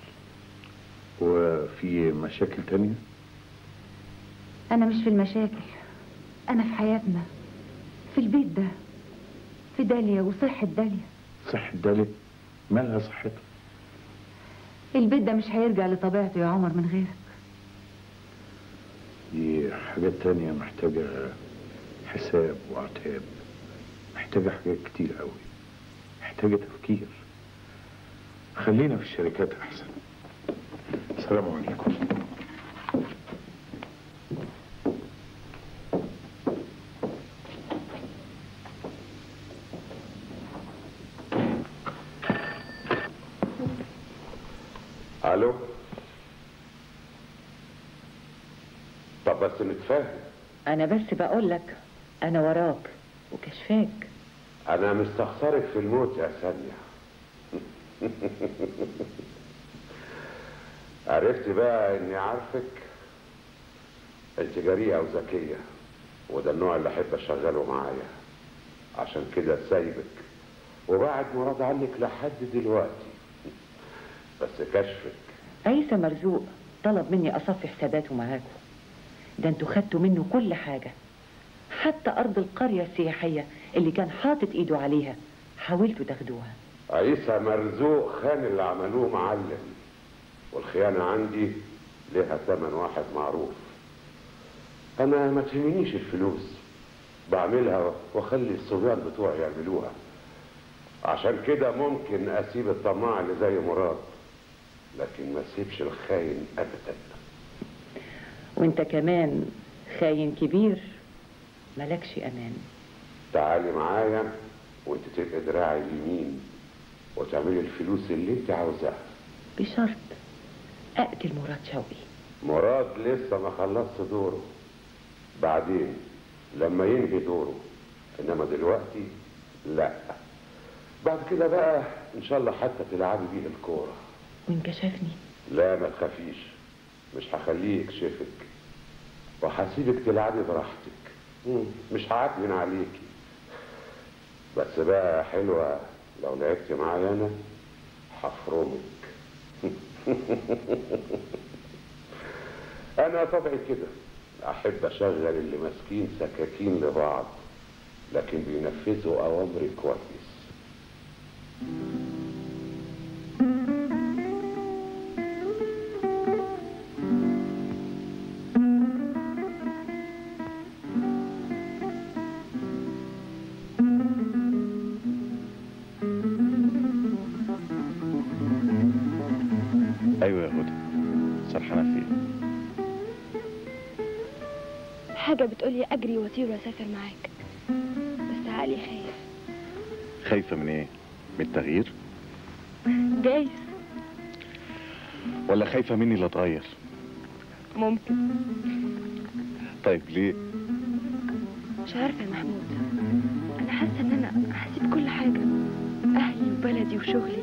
وفي مشاكل تانية انا مش في المشاكل انا في حياتنا في البيت ده في داليا وصحة داليا صحة داليا مالها صحتها البيت ده مش هيرجع لطبيعته يا عمر من غيرك دي حاجات تانية محتاجة حساب وعتاب محتاجة حاجات كتير قوي محتاجة تفكير خلينا في الشركات أحسن السلام عليكم الو طب بس نتفاهم أنا بس بقول لك أنا وراك وكشفاك انا مستخسرك في الموت يا سامية عرفت بقى اني عارفك انت جريئة وذكية وده النوع اللي احب اشغله معايا عشان كده سايبك وبعد مراد عنك لحد دلوقتي بس كشفك عيسى مرزوق طلب مني أصفي حساباته معاكم ده انتوا خدتوا منه كل حاجة حتى أرض القرية السياحية اللي كان حاطط إيده عليها حاولتوا تاخدوها عيسى مرزوق خان اللي عملوه معلم والخيانة عندي لها ثمن واحد معروف أنا ما تهمنيش الفلوس بعملها واخلي الصبيان بتوعي يعملوها عشان كده ممكن أسيب الطماع اللي زي مراد لكن ما اسيبش الخاين أبدا وانت كمان خاين كبير ملكش أمان تعالي معايا وانت تبقى دراعي اليمين وتعملي الفلوس اللي انت عاوزاها بشرط أقتل مراد شوقي مراد لسه ما خلصش دوره بعدين لما ينهي دوره انما دلوقتي لا بعد كده بقى ان شاء الله حتى تلعبي بيه الكوره وإن كشفني لا ما تخافيش مش هخليه يكشفك وهسيبك تلعبي براحتك مم، مش هعتمن عليكي بس بقى حلوة لو لعبتي معايا انا هفرمك انا طبعي كده احب اشغل اللي ماسكين سكاكين لبعض لكن بينفذوا اوامري كويس ايوه يا هدى سرحانه فين حاجة بتقولي أجري وأطير وأسافر معاك بس عقلي خايف خايفه من ايه من التغيير جايز ولا خايفه مني اللي اتغير ممكن طيب ليه مش عارفة يا محمود أنا حاسة إن أنا هسيب كل حاجة أهلي وبلدي وشغلي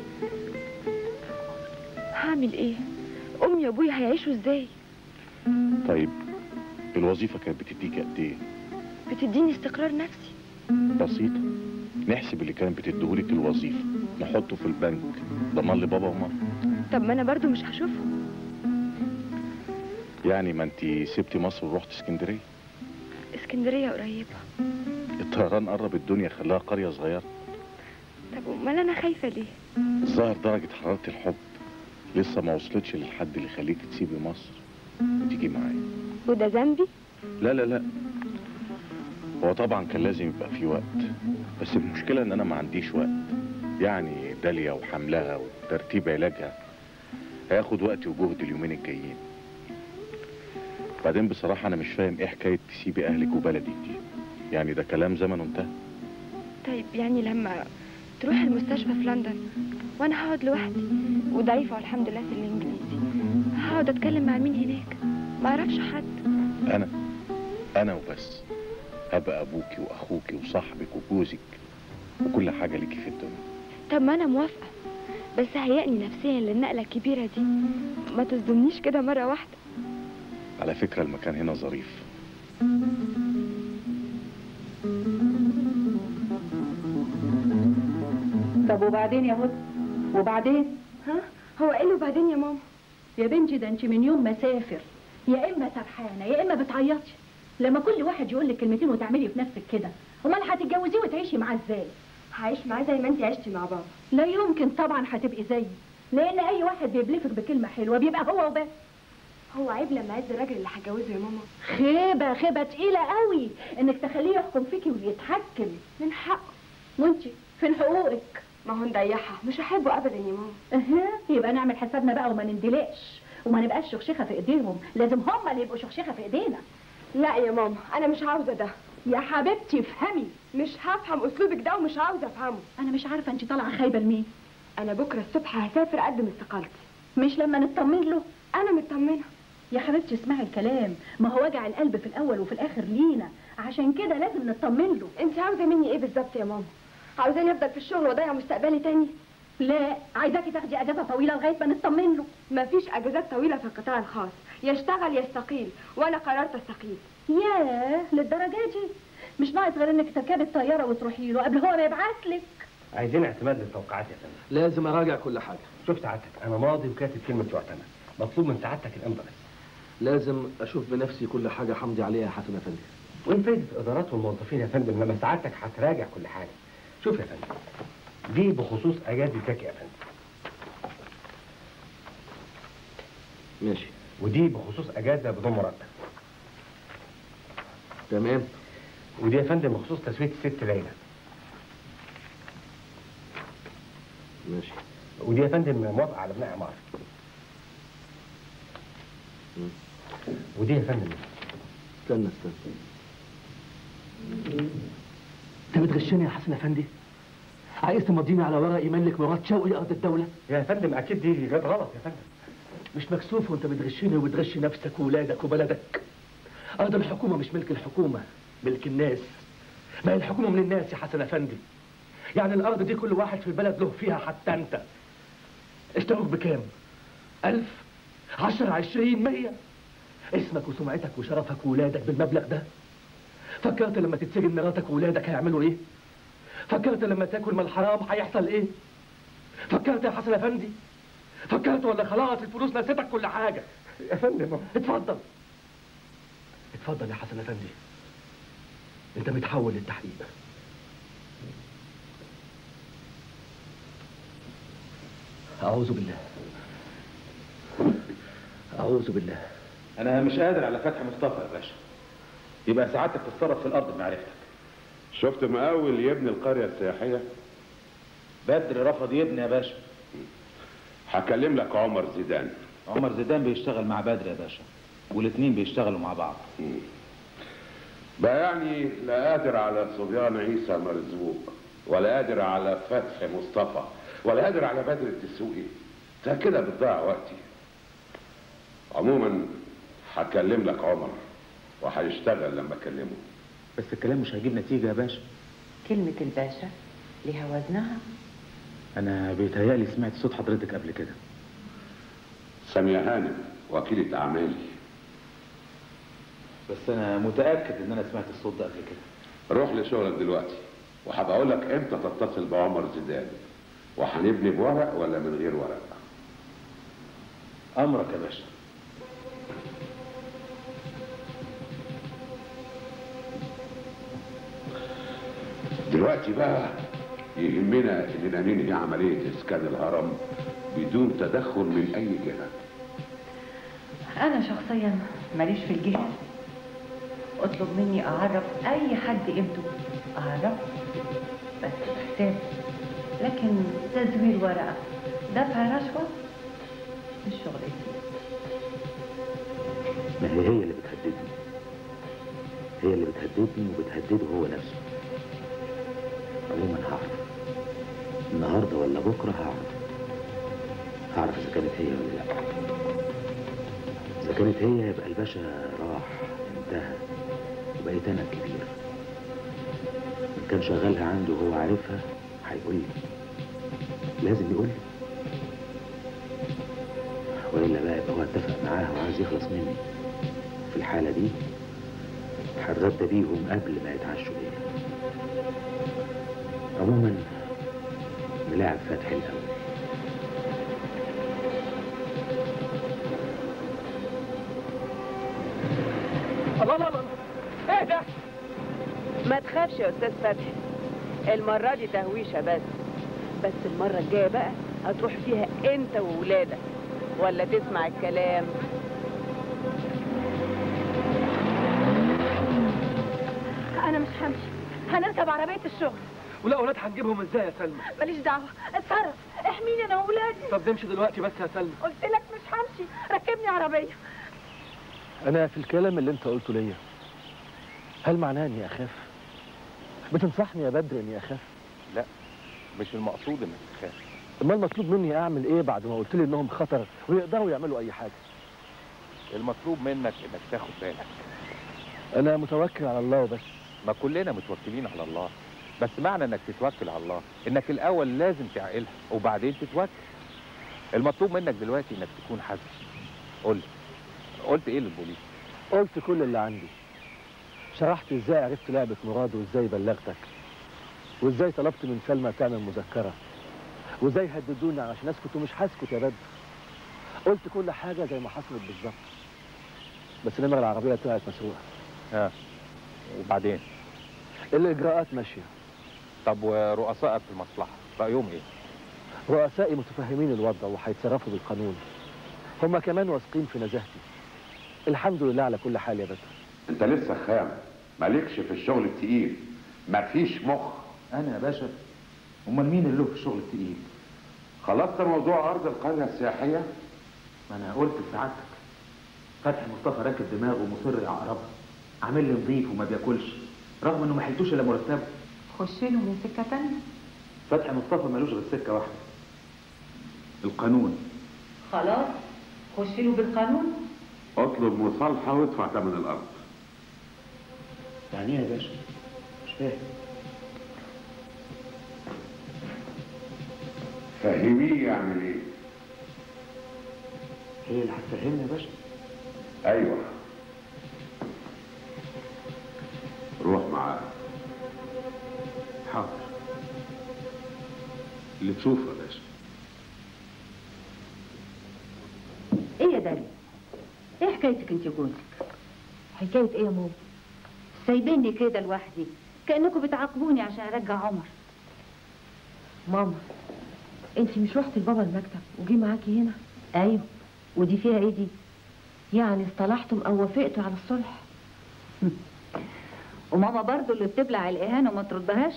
هعمل إيه؟ أمي وأبويا هيعيشوا إزاي؟ طيب الوظيفه كانت بتديك قد ايه بتديني استقرار نفسي بسيطه نحسب اللي كانت بتديهولك الوظيفه نحطه في البنك ضمان لبابا وماما طب ما أنا برضو مش هشوفهم يعني ما انت سبتي مصر ورحت اسكندريه اسكندريه قريبه الطيران قرب الدنيا خلاها قرية صغيرة طب امال انا خايفه ليه الظاهر درجة حرارة الحب لسه ما وصلتش للحد اللي يخليك تسيبي مصر وتيجي معايا وده ذنبي لا لا لا هو طبعا كان لازم يبقى في وقت بس المشكلة ان انا ما عنديش وقت يعني داليا وحملها وترتيب علاجها هياخد وقتي وجهد اليومين الجايين بعدين بصراحة انا مش فاهم ايه حكاية تسيبي اهلك وبلدك دي يعني ده كلام زمنه انتهى طيب يعني لما تروح المستشفى في لندن وانا هقعد لوحدي وضعيفه والحمد لله في الانجليزي هقعد اتكلم مع مين هناك ما اعرفش حد انا انا وبس هبقى ابوكي واخوكي وصاحبك وجوزك وكل حاجة ليكي في الدنيا طب ما انا موافقه بس هيئني نفسيا للنقله الكبيره دي ما تصدمنيش كده مره واحده على فكرة المكان هنا ظريف طب وبعدين يا هدى وبعدين ها هو ايه اللي وبعدين يا ماما يا بنتي ده انت من يوم ما سافر يا اما سرحانه يا اما بتعيطي لما كل واحد يقول لك كلمتين وتعملي في نفسك كده امال هتتجوزيه وتعيشي معاه ازاي هعيش معاه زي ما انت عشتي مع بابا لا يمكن طبعا هتبقي زيي لان اي واحد بيبلفك بكلمه حلوه بيبقى هو وبس هو عيب لما عز الراجل اللي هتجوزه يا ماما خيبه خيبه تقيله قوي انك تخليه يحكم فيكي ويتحكم من حقه وانت فين حقوقك ما هو نضيعها مش هحبه ابدا يا ماما اها يبقى نعمل حسابنا بقى وما نندلقش وما نبقاش شخشخه في ايديهم لازم هم اللي يبقوا شخشخه في ايدينا لا يا ماما انا مش عاوزه ده يا حبيبتي افهمي مش هفهم اسلوبك ده ومش عاوزه افهمه انا مش عارفه انت طالعه خايبه لمين انا بكره الصبح هسافر اقدم استقالتي مش لما نطمن له انا مطمنه يا حبيبتي اسمعي الكلام ما هو وجع القلب في الاول وفي الاخر لينا عشان كده لازم نطمن له انت عاوزه مني ايه بالظبط يا ماما عاوزاني افضل في الشغل واضيع مستقبلي تاني لا عايزاكي تاخدي اجازه طويله لغايه ما نطمن له مفيش اجازات طويله في القطاع الخاص يشتغل يستقيل وانا قررت استقيل ياه للدرجه دي مش ناقص غير انك تركبي الطياره وتروحي له قبل هو ما يبعت لك عايزين اعتماد للتوقعات يا فندم لازم اراجع كل حاجه شوف سعادتك انا ماضي وكاتب كلمه يعتمد مطلوب من سعادتك الامضاء بس لازم اشوف بنفسي كل حاجه حمدي عليها يا حسن افندي وين فايدة الإدارات والموظفين يا فندم لما سعادتك هتراجع كل حاجة شوف يا فندم دي بخصوص أجازة زكي يا فندم ماشي ودي بخصوص أجازة بدون مرتب تمام ودي يا فندم بخصوص تسوية الست ليلى ماشي ودي يا فندم موافقة على بناء عمارة مم. ودي يا فندم استنى استنى انت بتغشني يا حسن افندي عايز تمضيني على ورق يملك مراد شوقي ارض الدوله يا فندم أكيد دي جت غلط يا فندم مش مكسوف وانت بتغشني وبتغشي نفسك وولادك وبلدك ارض الحكومه مش ملك الحكومه ملك الناس ما هي الحكومه من الناس يا حسن افندي يعني الارض دي كل واحد في البلد له فيها حتى انت اشتروك بكام ألف عشرة عشرين مية اسمك وسمعتك وشرفك وولادك بالمبلغ ده فكرت لما تتسجن مراتك وولادك هيعملوا ايه فكرت لما تاكل من الحرام هيحصل ايه فكرت يا حسن افندي فكرت ولا خلاص الفلوس نسيتك كل حاجه يا فندم اتفضل اتفضل يا حسن افندي انت متحول للتحقيق اعوذ بالله اعوذ بالله انا مش قادر على فتح مصطفى يا باشا يبقى سعادتك تتصرف في الارض بمعرفتك شفت مقاول يبني القرية السياحية بدر رفض يبني يا باشا هكلم لك عمر زيدان عمر زيدان بيشتغل مع بدر يا باشا والاتنين بيشتغلوا مع بعض بقى يعني لا قادر على صبيان عيسى مرزوق ولا قادر على فتح مصطفى ولا قادر على بدر الدسوقي ده كده بتضيع وقتي عموما هكلم لك عمر وهيشتغل لما اكلمه بس الكلام مش هيجيب نتيجه يا باشا كلمة الباشا ليها وزنها انا بيتهيألي سمعت صوت حضرتك قبل كده سامية هانم وكيلة أعمالي بس انا متاكد ان انا سمعت الصوت ده قبل كده روح لشغلك دلوقتي وهبقى اقول لك امتى تتصل بعمر زيدان وهنبني بورق ولا من غير ورق امرك يا باشا دلوقتي بقى يهمنا اننا ننهي عمليه اسكان الهرم بدون تدخل من اي جهه انا شخصيا ماليش في الجهاز اطلب مني اعرف اي حد قيمته اعرف بس بحساب لكن تزوير ورقه دفع رشوه مش شغلتي ما هي هي اللي بتهددني هي اللي بتهددني وبتهدده هو نفسه عموما هعرف النهارده ولا بكره هعرف هعرف اذا كانت هي ولا لا اذا كانت هي يبقى الباشا راح انتهى وبقيت انا الكبير ان كان شغالها عنده وهو عارفها هيقول لي لازم يقول لي والا بقى يبقى هو اتفق معاها وعايز يخلص مني في الحاله دي هتغدى بيهم قبل ما يتعشوا بيا عموما نلعب فتحي الاول الله الله الله ايه ده ما تخافش يا استاذ فتحي المرة دي تهويشة بس بس المرة الجاية بقى هتروح فيها انت وولادك ولا تسمع الكلام انا مش همشي هنركب عربيه الشغل والاولاد هنجيبهم ازاي يا سلمى ماليش دعوه اتصرف احميني انا واولادي طب نمشي دلوقتي بس يا سلمى قلت لك مش همشي ركبني عربيه انا في الكلام اللي انت قلته ليا هل معناه اني اخاف بتنصحني يا بدر اني اخاف لا مش المقصود انك تخاف امال المطلوب مني اعمل ايه بعد ما قلت لي انهم خطر ويقدروا يعملوا اي حاجه المطلوب منك انك تاخد بالك انا متوكل على الله وبس ما كلنا متوكلين على الله بس معنى انك تتوكل على الله انك الاول لازم تعقلها وبعدين تتوكل المطلوب منك دلوقتي انك تكون حذر قول لي قلت ايه للبوليس قلت كل اللي عندي شرحت ازاي عرفت لعبة مراد وازاي بلغتك وازاي طلبت من سلمى تعمل مذكرة وازاي هددوني عشان اسكت ومش هسكت يا بدر قلت كل حاجة زي ما حصلت بالظبط بس نمر العربية طلعت مسروقة ها وبعدين الإجراءات ماشية طب ورؤسائك في المصلحة رأيهم ايه رؤسائي متفهمين الوضع وهيتصرفوا بالقانون هم كمان واثقين في نزاهتي الحمد لله على كل حال يا بدر انت لسه خام مالكش في الشغل التقيل مفيش مخ انا يا باشا امال مين اللي له في الشغل التقيل خلصت موضوع ارض القريه السياحيه ما انا قلت لسعادتك فتحي مصطفى راكب دماغه ومصر يعقربها عامل لي نظيف وما بياكلش رغم انه ما حلتوش الا مرتبه خش له من سكه تانية فتحي مصطفى ملوش غير سكه واحده القانون خلاص خش له بالقانون اطلب مصالحه وادفع ثمن الارض يعني ايه يا باشا مش فاهم فهميه يعمل ايه هي اللي هتفهمني يا باشا ايوه روح معاه حاضر اللي تشوفه يا باشا ايه يا داليا ايه حكايتك انت وجوزك حكاية ايه يا ماما سايبيني كده لوحدي كانكم بتعاقبوني عشان ارجع عمر ماما انت مش رحتي لبابا المكتب وجي معاكي هنا ايوه ودي فيها ايه دي يعني اصطلحتم او وافقتوا على الصلح وماما برضو اللي بتبلع الاهانه وما تردهاش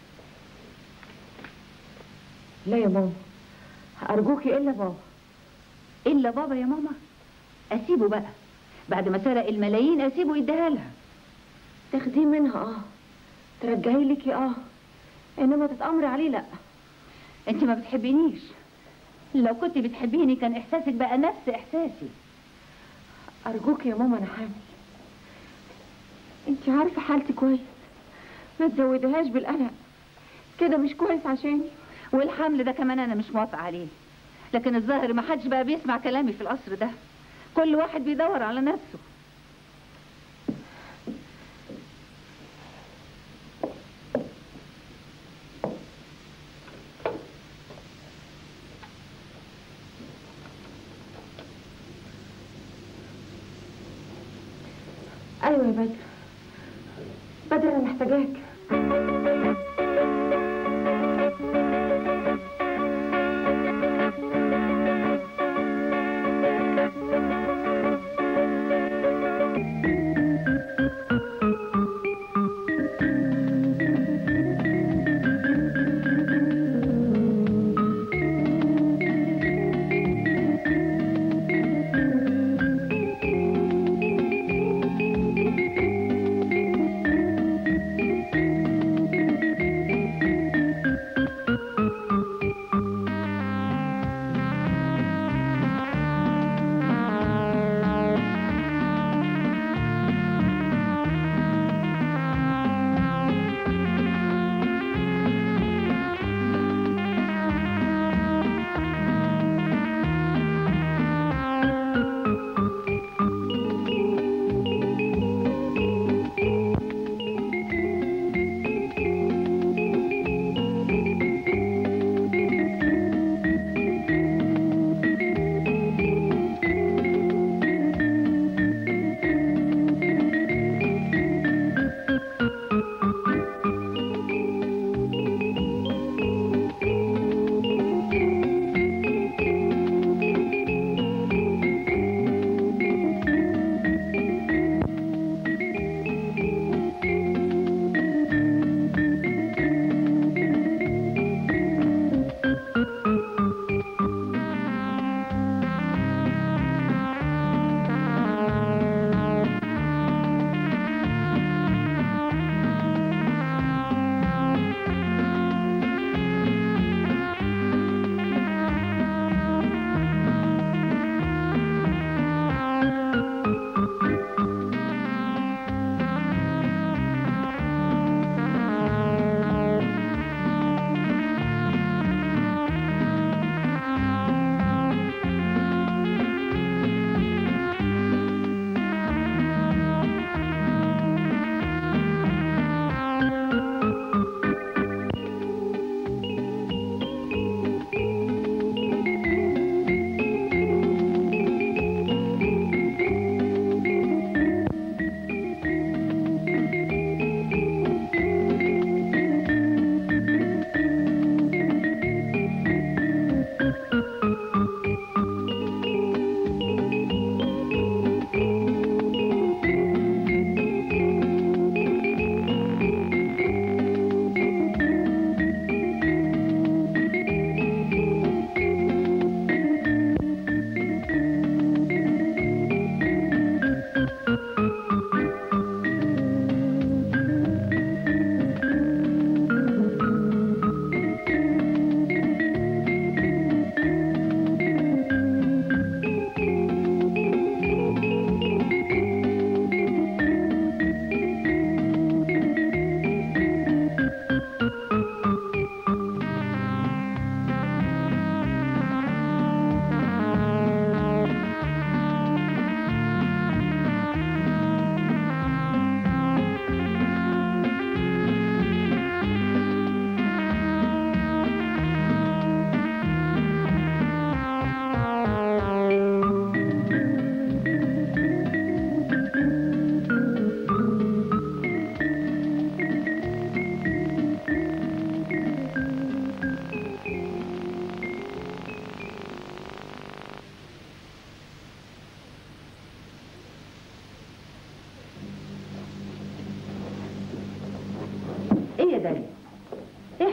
لا يا ماما ارجوكي الا بابا الا بابا يا ماما اسيبه بقى بعد ما سرق الملايين اسيبه يديها لها تاخديه منها اه ترجعيه ليكي اه انما تتامري عليه لا انت ما بتحبينيش لو كنت بتحبيني كان احساسك بقى نفس احساسي ارجوكي يا ماما انا حامل انت عارفه حالتي كويس ما تزودهاش بالقلق كده مش كويس عشاني والحمل ده كمان انا مش موافقه عليه لكن الظاهر ما حدش بقى بيسمع كلامي في القصر ده كل واحد بيدور على نفسه ايوه يا بدر بدر انا محتاجاك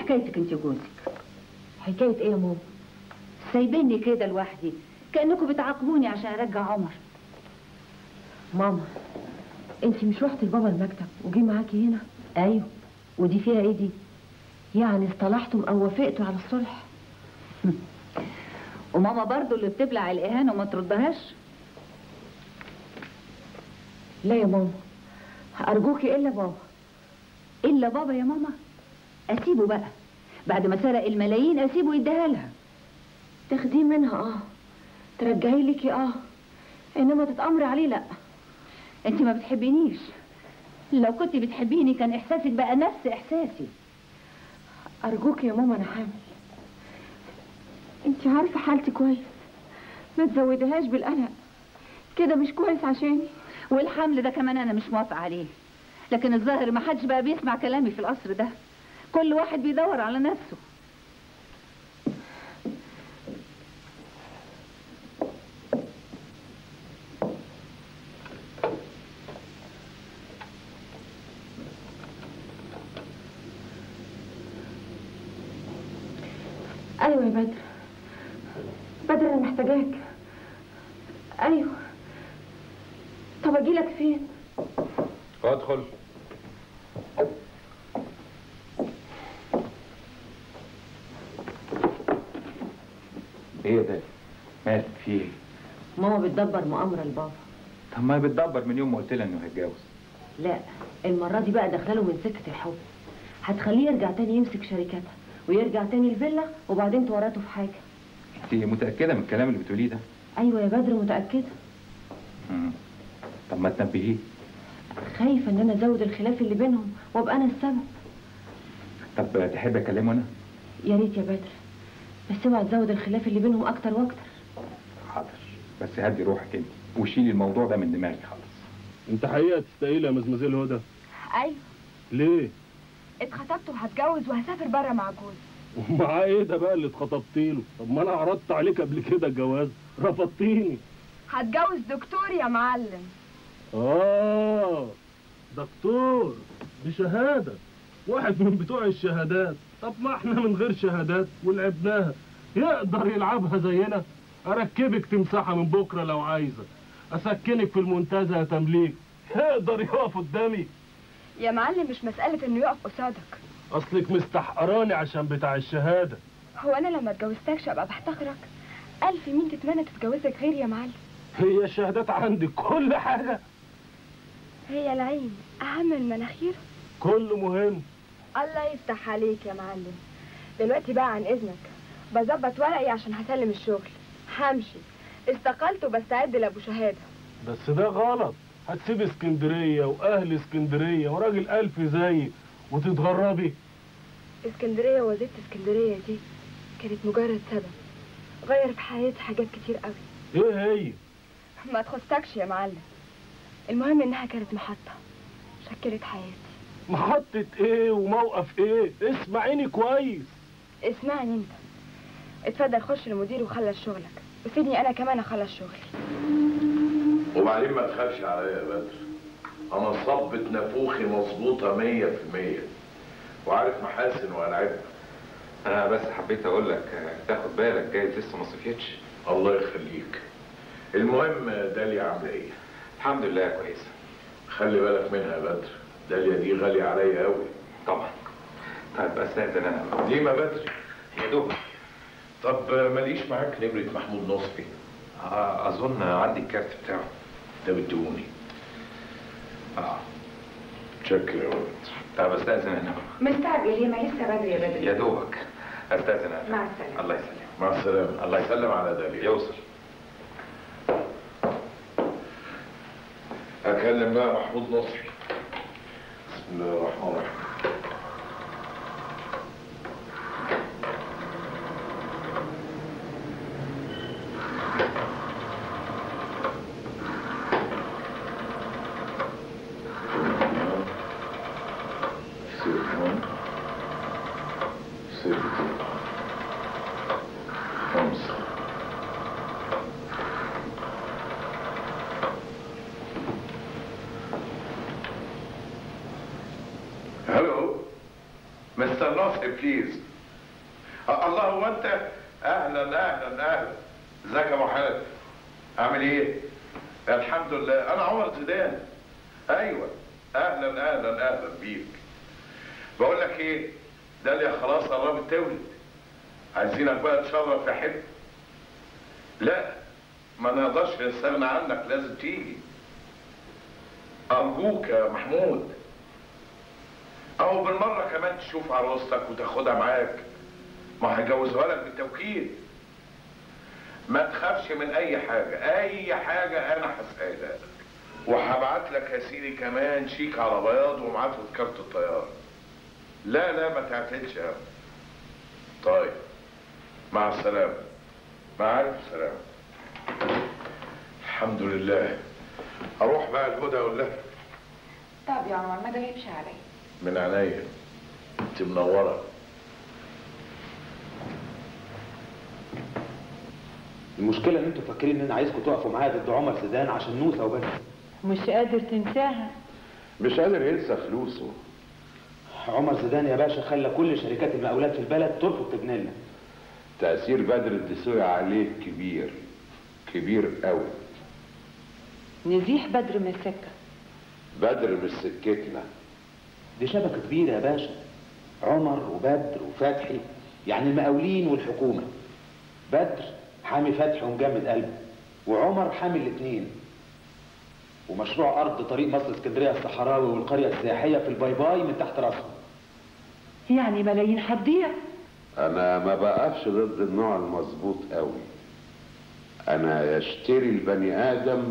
حكايتك انت وجوزك حكايه ايه يا ماما سايبيني كده لوحدي كانكم بتعاقبوني عشان ارجع عمر ماما انت مش رحت لبابا المكتب وجي معاكي هنا ايوه ودي فيها ايه دي يعني اصطلحتم او وافقتوا على الصلح وماما برضو اللي بتبلع الاهانه وما تردهاش لا يا ماما ارجوكي الا بابا الا بابا يا ماما اسيبه بقى بعد ما سرق الملايين اسيبه يديها لها تاخديه منها اه ترجعيه ليكي اه انما تتامري عليه لا انت ما بتحبينيش لو كنت بتحبيني كان احساسك بقى نفس احساسي ارجوكي يا ماما انا حامل انت عارفه حالتي كويس ما تزودهاش بالقلق كده مش كويس عشاني والحمل ده كمان انا مش موافقه عليه لكن الظاهر ما حدش بقى بيسمع كلامي في القصر ده كل واحد بيدور على نفسه ايوه يا بدر بدر انا محتاجاك ايوه طب اجيلك فين ادخل ايه ده مالك في ايه ماما بتدبر مؤامره لبابا طب ما بتدبر من يوم ما قلت لها انه هيتجوز لا المره دي بقى داخله له من سكه الحب هتخليه يرجع تاني يمسك شركتها ويرجع تاني الفيلا وبعدين تورطه في حاجه انت متاكده من الكلام اللي بتقوليه ده ايوه يا بدر متاكده مم. طب ما تنبهيه خايفه ان انا ازود الخلاف اللي بينهم وابقى انا السبب طب تحب اكلمه انا يا ريت يا بدر بس اوعى تزود الخلاف اللي بينهم اكتر واكتر حاضر بس هدي روحك انت وشيلي الموضوع ده من دماغي خالص انت حقيقه تستقيل يا مزمزيل هدى ايوه ليه اتخطبت وهتجوز وهسافر بره مع جوزي ومعاه ايه ده بقى اللي اتخطبت له طب ما انا عرضت عليك قبل كده الجواز رفضتيني هتجوز دكتور يا معلم اه دكتور بشهاده واحد من بتوع الشهادات طب ما احنا من غير شهادات ولعبناها يقدر يلعبها زينا اركبك تمسحها من بكره لو عايزه اسكنك في المنتزه يا تمليك يقدر يقف قدامي يا معلم مش مسألة انه يقف قصادك اصلك مستحقراني عشان بتاع الشهاده هو انا لما اتجوزتكش ابقى بحتقرك الف مين تتمنى تتجوزك غير يا معلم هي الشهادات عندك كل حاجه هي العين اهم من المناخير كله مهم الله يفتح عليك يا معلم دلوقتي بقى عن اذنك بظبط ورقي عشان هسلم الشغل همشي استقلت وبستعد لابو شهاده بس ده غلط هتسيب اسكندريه واهل اسكندريه وراجل الف زيي وتتغربي اسكندريه وزيت اسكندريه دي كانت مجرد سبب غير في حياتي حاجات كتير قوي ايه هي ما تخصكش يا معلم المهم انها كانت محطه شكلت حياتي محطة ايه وموقف ايه اسمعيني كويس اسمعني انت اتفضل خش للمدير وخلص شغلك وسيبني انا كمان اخلص شغلي وبعدين ما تخافش عليا يا بدر انا صبة نافوخي مظبوطة مية في المية وعارف محاسن والعبها انا بس حبيت اقول لك آه، تاخد بالك جايز لسه ما صفيتش الله يخليك المهم داليا عاملة ايه؟ الحمد لله كويسه خلي بالك منها يا بدر داليا دي غالية عليا قوي طبعا طيب استاذن انا ليه ما بدري؟ يا دوب طب ماليش معاك نمرة محمود نصفي آه اظن عندي الكارت بتاعه ده بتقولي اه شكرا يا ولد طب استاذن انا مستعجل ليه ما لسه بدري يا بدري يا دوبك استاذن انا مع السلامة الله يسلمك مع السلامة الله يسلم على داليا يوصل هكلم بقى محمود نصفي بسم الله الرحمن الرحيم صفر صفر خمسة هلو مستر ناصب الكيس آه، الله هو انت اهلا اهلا اهلا ازيك يا ابو حاتم عامل ايه الحمد لله انا عمر زيدان ايوه اهلا اهلا اهلا بيك بقول لك ايه داليا خلاص قربت تولد عايزينك بقى تشرف يا حب لا ما نقدرش نستغنى عنك لازم تيجي ارجوك يا محمود او بالمره كمان تشوف عروستك وتاخدها معاك ما هيجوزوها لك بالتوكيد ما تخافش من اي حاجه اي حاجه انا هسألها لك وهبعت لك يا سيدي كمان شيك على بياض ومعاه تذكره الطياره لا لا ما تعتلش يا طيب مع السلامه مع الف سلامه الحمد لله اروح بقى الهدى اقول لها طب يا عمر ما تغيبش عليا من عينيا انت منوره المشكله ان انتوا فاكرين ان انا عايزكم تقفوا معايا ضد عمر زيدان عشان نوسه وبس مش قادر تنساها مش قادر ينسى فلوسه عمر زيدان يا باشا خلى كل شركات المقاولات في البلد ترفض تبني لنا تأثير بدر الدسوقي عليه كبير كبير قوي نزيح بدر من السكه بدر مش سكتنا دي شبكه كبيره يا باشا عمر وبدر وفتحي يعني المقاولين والحكومه بدر حامي فتحي ومجمد قلبه وعمر حامي الاثنين ومشروع ارض طريق مصر اسكندريه الصحراوي والقريه السياحيه في الباي باي من تحت راسهم يعني ملايين هتضيع انا ما بقفش ضد النوع المظبوط قوي انا يشتري البني ادم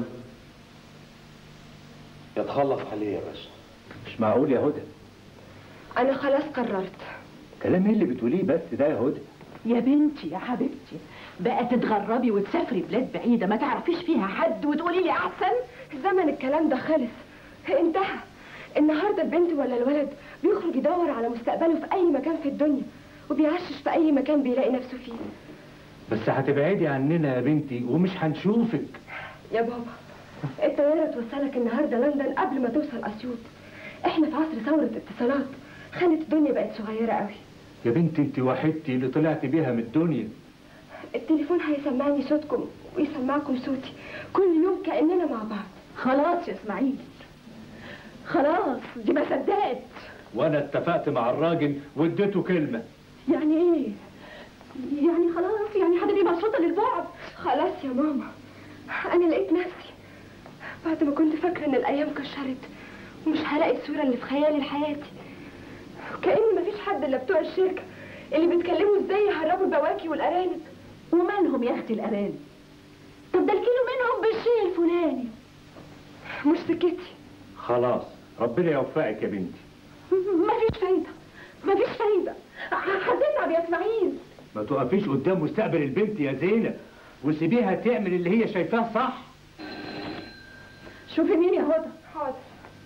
يتخلص عليه يا باشا مش معقول يا هدى انا خلاص قررت كلام ايه اللي بتقوليه بس ده يا هدى يا بنتي يا حبيبتي بقى تتغربي وتسافري بلاد بعيدة ما تعرفيش فيها حد وتقولي لي أحسن زمن الكلام ده خلص انتهى النهارده البنت ولا الولد بيخرج يدور على مستقبله في اي مكان في الدنيا وبيعشش في اي مكان بيلاقي نفسه فيه بس هتبعدي عننا يا بنتي ومش هنشوفك يا بابا الطيارة توصلك النهاردة لندن قبل ما توصل أسيوط احنا في عصر ثورة اتصالات خلت الدنيا بقت صغيرة قوي يا بنتي انت وحدتي اللي طلعت بيها من الدنيا التليفون هيسمعني صوتكم ويسمعكم صوتي كل يوم كأننا مع بعض خلاص يا اسماعيل خلاص دي ما صدقت وانا اتفقت مع الراجل واديته كلمه يعني ايه يعني خلاص يعني هتبقي مبسوطة للبعد خلاص يا ماما أنا لقيت نفسي بعد ما كنت فاكرة إن الأيام كشرت ومش هلاقي الصورة اللي في خيالي لحياتي وكأن مفيش حد إلا بتوع الشركة اللي بيتكلموا إزاي يهربوا البواكي والأرانب ومالهم يا اختي الارانب طب ده الكيلو منهم بالشيء الفلاني مش سكتي خلاص ربنا يوفقك يا بنتي مفيش فايدة مفيش فايدة هتتعب يا اسماعيل ما تقفيش قدام مستقبل البنت يا زينب وسيبيها تعمل اللي هي شايفاه صح شوفي مين يا هدى حاضر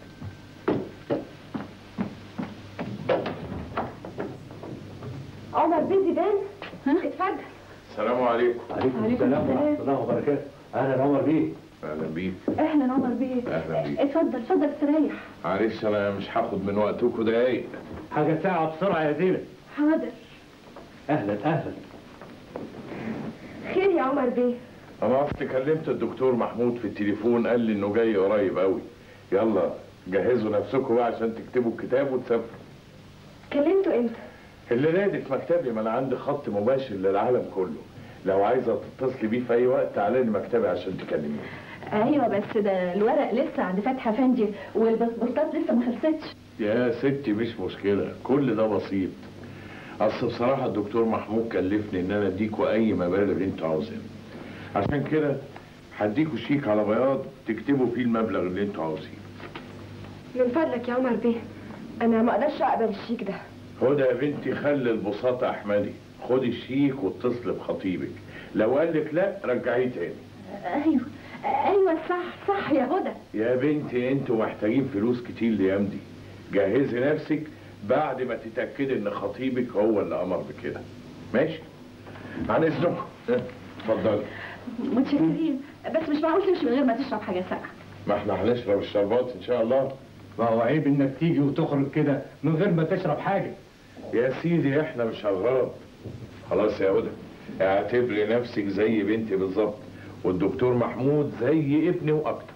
عمر بن زيدان اتفضل السلام عليكم عليكم عليكم السلام ورحمه السلام. الله وبركاته اهلا عمر بيه اهلا بيك اهلا عمر بيه اهلا بيك اتفضل اتفضل استريح معلش انا مش هاخد من وقتكم دقايق حاجه ساعه بسرعه يا زينب حاضر اهلا اهلا خير يا عمر بيه انا اصلي كلمت الدكتور محمود في التليفون قال لي انه جاي قريب قوي يلا جهزوا نفسكم بقى عشان تكتبوا الكتاب وتسافروا كلمته امتى الليله دي في مكتبي ما انا عندي خط مباشر للعالم كله لو عايزه تتصلي بيه في اي وقت تعالي لي مكتبي عشان تكلميني ايوه بس ده الورق لسه عند فتحي افندي والباسبورتات لسه ما خلصتش يا ستي مش مشكله كل ده بسيط اصل بصراحه الدكتور محمود كلفني ان انا اديكوا اي مبالغ انتوا عاوزينها عشان كده هديكوا شيك على بياض تكتبوا فيه المبلغ اللي انتوا عاوزينه من فضلك يا عمر بيه انا ما اقدرش اقبل الشيك ده هدى يا بنتي خلي البساطة احمدي خدي الشيك واتصلي بخطيبك لو قال لك لا رجعيه تاني ايوه ايوه صح صح يا هدى يا بنتي انتوا محتاجين فلوس كتير ليمضي جهزي نفسك بعد ما تتأكدي ان خطيبك هو اللي امر بكده ماشي عن اذنكم اه، اتفضلي متشكرين بس مش معقول تمشي من غير ما تشرب حاجه ساقعه ما احنا هنشرب الشربات ان شاء الله ما هو عيب انك تيجي وتخرج كده من غير ما تشرب حاجه يا سيدي احنا مش هنغاب خلاص يا هدى اعتبري نفسك زي بنتي بالظبط والدكتور محمود زي ابني واكتر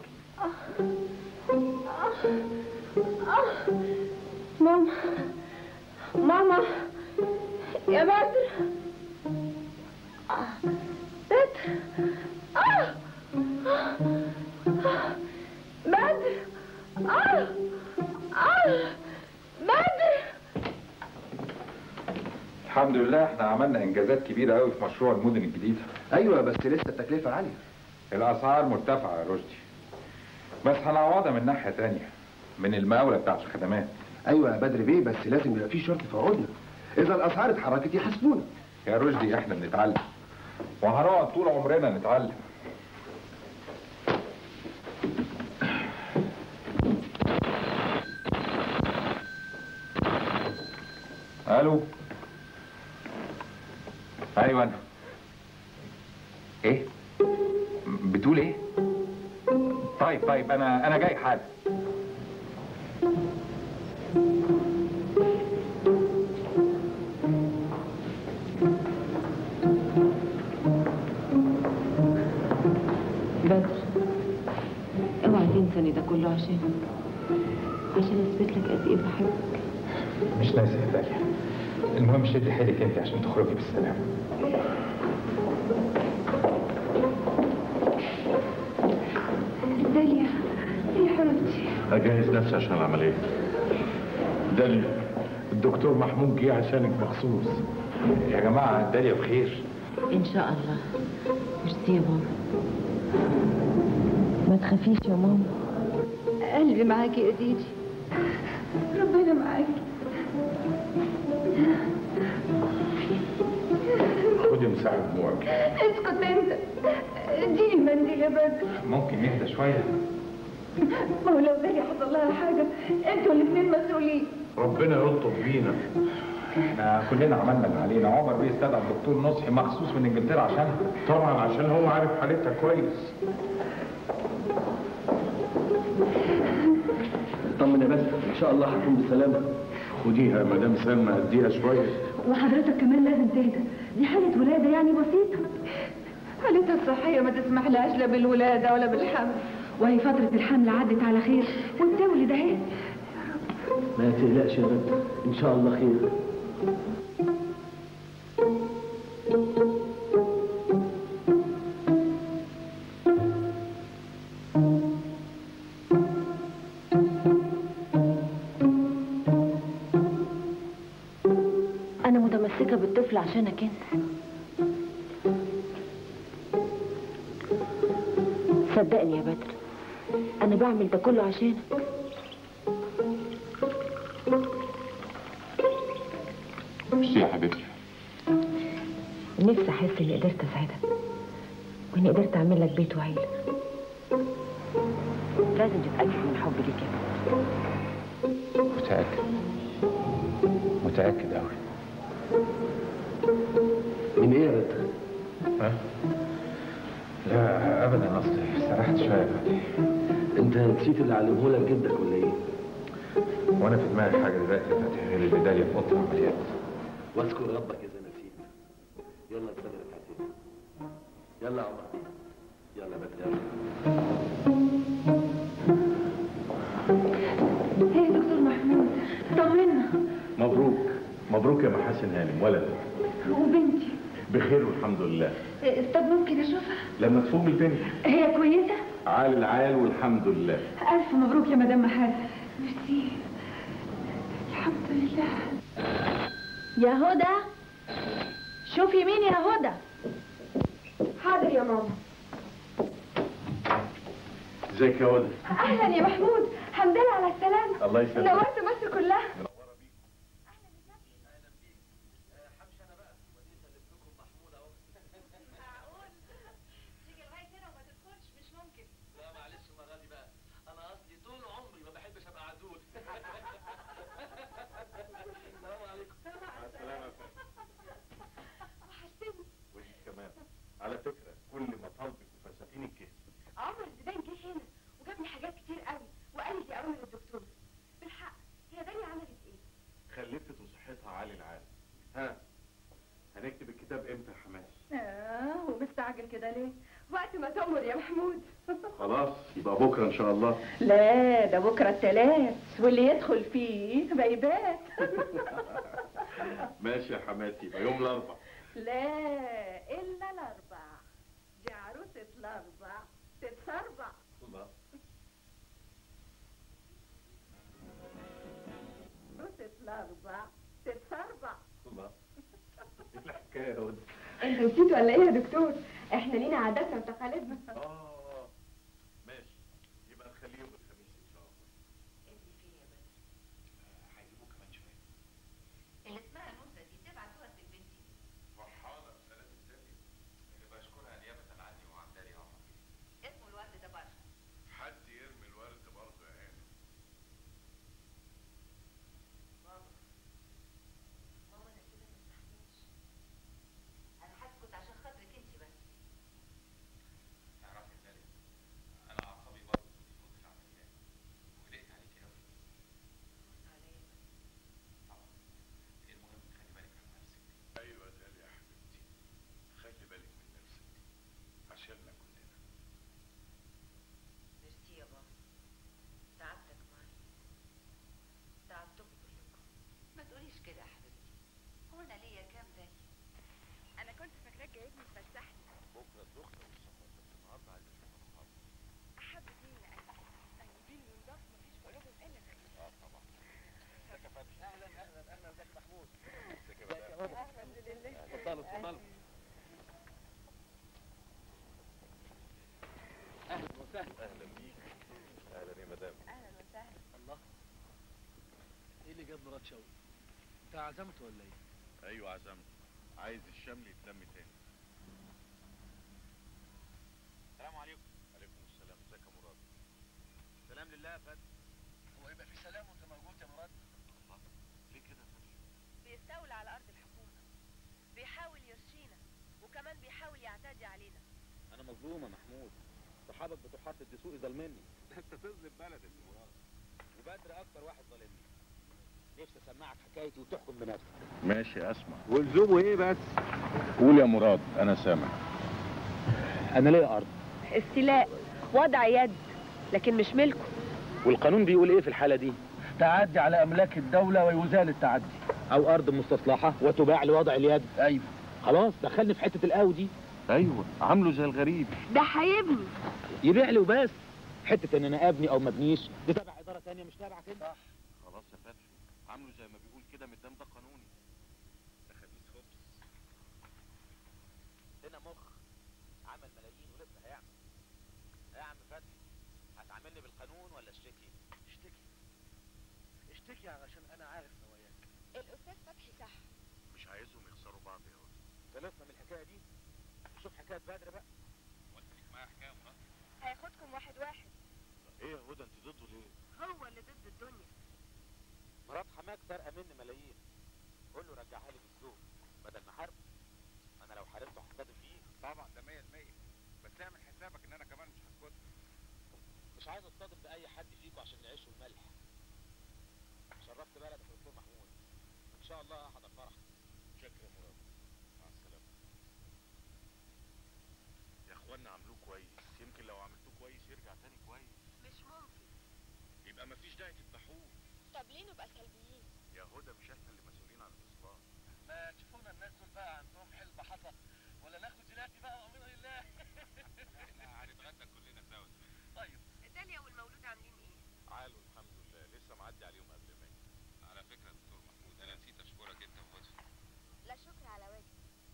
ماما ماما يا بدر بدر آه. بدر آه. آه. بدر الحمد لله احنا عملنا انجازات كبيره قوي في مشروع المدن الجديده ايوه بس لسه التكلفه عاليه الاسعار مرتفعه يا رشدي بس هنعوضها من ناحيه تانية من المقاوله بتاعت الخدمات ايوه يا بدر بيه بس لازم يبقى في شرط في عقودنا اذا الاسعار اتحركت يحاسبونا يا رشدي احنا بنتعلم وهنقعد طول عمرنا نتعلم الو ايوه انا ايه بتقول ايه طيب طيب انا انا جاي حالا بدر اوعى تنساني ده كله عشان عشان اثبت لك قد ايه بحبك مش ناسي يا داليا المهم شدي حيلك انت عشان تخرجي بالسلامه داليا يا حبيبتي هجهز نفسي عشان العملية داليا الدكتور محمود جه عشانك مخصوص يا جماعه داليا بخير ان شاء الله ميرسي يا ماما ما تخافيش يا ماما قلبي معاكي يا ديدي ربنا معاكي خدي مساعد دموعك اسكت انت اديني المنديل يا بدر ممكن نهدى شويه ما هو لو داليا حصل لها حاجه انتوا الاثنين مسؤولين ربنا يلطف بينا احنا كلنا عملنا اللي علينا عمر بيه استدعى الدكتور نصحي مخصوص من انجلترا عشانها طبعا عشان هو عارف حالتها كويس طمن يا بدر ان شاء الله هتكون بسلامه خديها يا مدام سلمى اديها شويه وحضرتك كمان لازم تهدى دي حالة ولادة يعني بسيطة حالتها الصحية ما تسمح لهاش لا بالولادة ولا بالحمل وهي فترة الحمل عدت على خير والتولد اهي ما تقلقش يا بدر ان شاء الله خير انا متمسكه بالطفل عشانك انت صدقني يا بدر انا بعمل ده كله عشانك ميرسي يا حبيبتي نفسي احس اني قدرت اساعدك واني قدرت اعمل لك بيت وعيله لازم تتاكد من حبي ليك يا بدر متاكد متاكد قوي من ايه يا بدر ها لا ابدا اصلي سرحت شويه يا فتحي انت نسيت اللي علمه لك جدك ولا ايه وانا في دماغي حاجه دلوقتي يا فتحي غير اللي داليا في اوضه العمليات واذكر ربك اذا نسيت يلا يا بدر ركعتين يلا يا عمر يلا يا بدر يلا هي دكتور محمود طمنا مبروك مبروك يا محاسن هانم ولد وبنتي بخير والحمد لله طب ممكن اشوفها لما تفوق البنت هي كويسة عال العال والحمد لله ألف مبروك يا مدام محاسن ميرسي الحمد لله يا هدى شوفي مين يا هدى حاضر يا ماما ازيك يا ولد اهلا يا محمود الحمد لله على السلامه الله يسلمك نورت مصر كلها لا معلش المره دي بقى انا قصدي طول عمري ما بحبش ابقى عدول السلام عليكم مع السلامه يا فندم وانت كمان على فكره كل مطالبك وفساتينك جه عمر الزبائن جه هنا وجاب لي حاجات كتير قوي وقال لي دي اوامر الدكتور بالحق هي داليا عملت ايه هنكتب الكتاب امتى يا حماتي اه ومستعجل كده ليه وقت ما تأمر يا محمود خلاص يبقى بكره ان شاء الله لا ده بكره التلات واللي يدخل فيه بيبات ماشي يا حماتي يبقى يوم الاربعاء لا الا الاربع دي عروسه الاربع تتسربع الله عروسه الاربع تتسربع الله ايه الحكايه يا ود انت نسيت ولا ايه يا دكتور احنا لينا عاداتنا وتقاليدنا اه ماشي يبقى نخليه يوم الخميس ان شاء الله هيجيبوه كمان شويه اللي اسمها نوسة دي تبعت صورة بنتي فرحانه بسلام التاني اللي بشكرها نيابه عني وعن دالي عمر اسمه الورد ده برشا حد يرمي الورد برضه يا هاني ماما ماما انا كده ما استحملش انا هسكت عشان خاطرك انت بس تعرفي يا دالي انا اعصابي برضه في فوق العمليات وقلقت عليكي قوي بص عليا بس طبعا المهم خلي بالك من نفسك ايوه يا دالي يا حبيبتي خلي بالك من نفسك عشاننا كلنا ميرسي يا بابا تعبتك معايا تعبتكم كلكم ما تقوليش كده يا حبيبتي هو انا ليا كام دنيا انا كنت فاكراك جايبني تفسحني بكره الدخله والسفر بس النهارده عايز اشوفها النهارده احب مين لقلبي طيبين ونضاف مفيش في قلوبهم الا خير اه طبعا ازيك يا فتحي اهلا اهلا اهلا ازيك يا محمود ازيك يا بدر الحمد لله اتفضلوا اتفضلوا اهلا وسهلا اهلا بيك اهلا يا مدام اهلا وسهلا الله ايه اللي جاب مراد شوقي انت عزمت ولا ايه ايوه عزمت عايز الشمل يتلم تاني السلام عليكم عليكم السلام ازيك يا مراد سلام لله يا فتحي هو يبقى في سلام وانت موجود يا مراد الله ليه كده يا فتحي بيستولى على أرض الحكومة بيحاول يرشينا وكمان بيحاول يعتدي علينا انا مظلوم يا محمود صحابك بتوع حاره الدسوق ظالميني انت تظلم بلدك يا مراد وبدر اكتر واحد ظالمني نفسي اسمعك حكايتي وتحكم بنفسك ماشي اسمع ولزومه ايه بس قول يا مراد انا سامع انا ليا ارض استيلاء وضع يد لكن مش ملكه والقانون بيقول ايه في الحاله دي تعدي على املاك الدوله ويزال التعدي او ارض مستصلحه وتباع لوضع اليد ايوه خلاص دخلني في حته القهوه دي ايوه عامله زي الغريب ده هيبني يبيع لي وبس حته ان انا ابني او ما ابنيش دي تبع اداره تانية مش تبعك انت صح خلاص يا فتحي عامله زي ما بيقول كده مدام ده قانوني ده خبيث خبز هنا مخ عمل ملايين ولسه هيعمل يا عم فتحي هتعاملني بالقانون ولا اشتكي اشتكي اشتكي علشان انا عارف نواياك الأستاذ فتحي صح مش عايزهم يخسروا بعض يا ولد خلصنا من الحكايه دي شوف حكايه بدر بقى وانت ليك معايا حكايه يا مراد هياخدكم واحد واحد ايه يا هدى انت ضده ليه هو اللي ضد الدنيا مرات حماك سارقه مني ملايين قول له رجعها لي بالذوق بدل ما حارب انا لو حاربته هصطدم فيه طبعا ده 100% بس اعمل حسابك ان انا كمان مش هسكت مش عايز اصطدم باي حد فيكم عشان نعيش الملح شرفت بلدك يا دكتور محمود ان شاء الله احضر فرح شكرا يا مراد مع السلامه يا اخوانا عملوه كويس يمكن لو عملتوه كويس يرجع تاني كويس مش ممكن يبقى مفيش داعي تذبحوه طب ليه نبقى سلبيين يا هدى مش احنا اللي مسؤولين عن الاصلاح ما تشوفونا الناس دول بقى عندهم حلب حصى ولا ناخد جيلاتي بقى وامرنا لله احنا هنتغدى كلنا سوا طيب داليا والمولود عاملين ايه عالوا الحمد لله لسه معدي عليهم قبل ما اجي على فكره يا دكتور محمود انا نسيت اشكرك انت وهدى لا شكر على واجب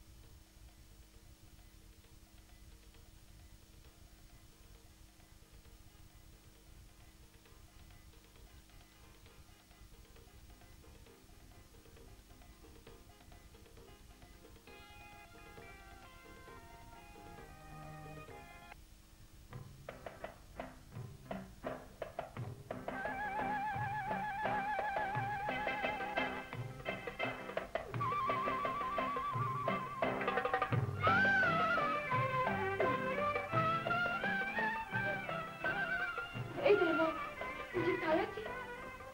ايه ده يا ماما انت بتعيطي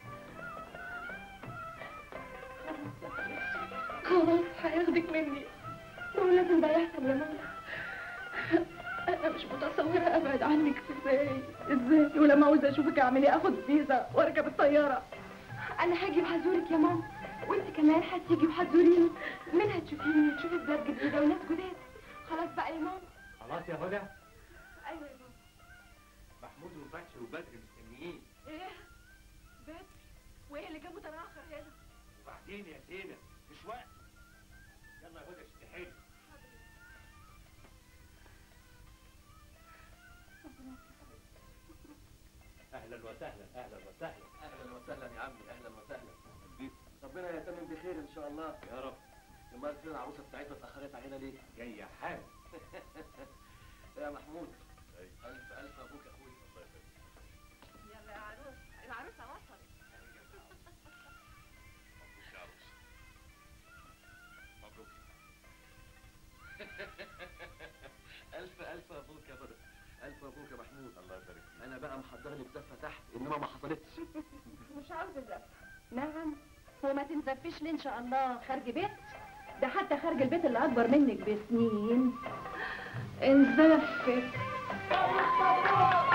خلاص هياخدك مني ولازم ده يحصل يا ماما انا مش متصوره ابعد عنك ازاي ازاي ولما عاوزه اشوفك اعمل ايه اخد فيزا واركب الطياره انا هاجي وهزورك يا ماما وانت كمان هتيجي وهتزوريني منها تشوفيني وتشوفي بلاد جديده وناس جداد خلاص بقى يا ماما خلاص يا هدى ايوه يا ماما محمود وفتحي وبدر مستنيين ايه بدري وايه اللي جابه تناخر هنا وبعدين يا زينة مش وقت يلا يا هدى شد حيلك اهلا وسهلا اهلا وسهلا اهلا وسهلا يا عمي اهلا وسهلا ربنا يتمم بخير ان شاء الله يا رب امال فين العروسه بتاعتنا اتاخرت علينا ليه؟ جايه حال يا محمود الف الف ابوك يا اخوي الله يخليك يلا يا عروس العروسه وصلت مبروك الف الف ابوك يا هدى الف ابوك يا محمود الله يبارك فيك انا بقى محضر لك زفه تحت انما ما حصلتش مش عاوزه زفه نعم هو ما تنزفيش ليه ان شاء الله خارج بيت ده حتى خارج البيت اللي اكبر منك بسنين انزفت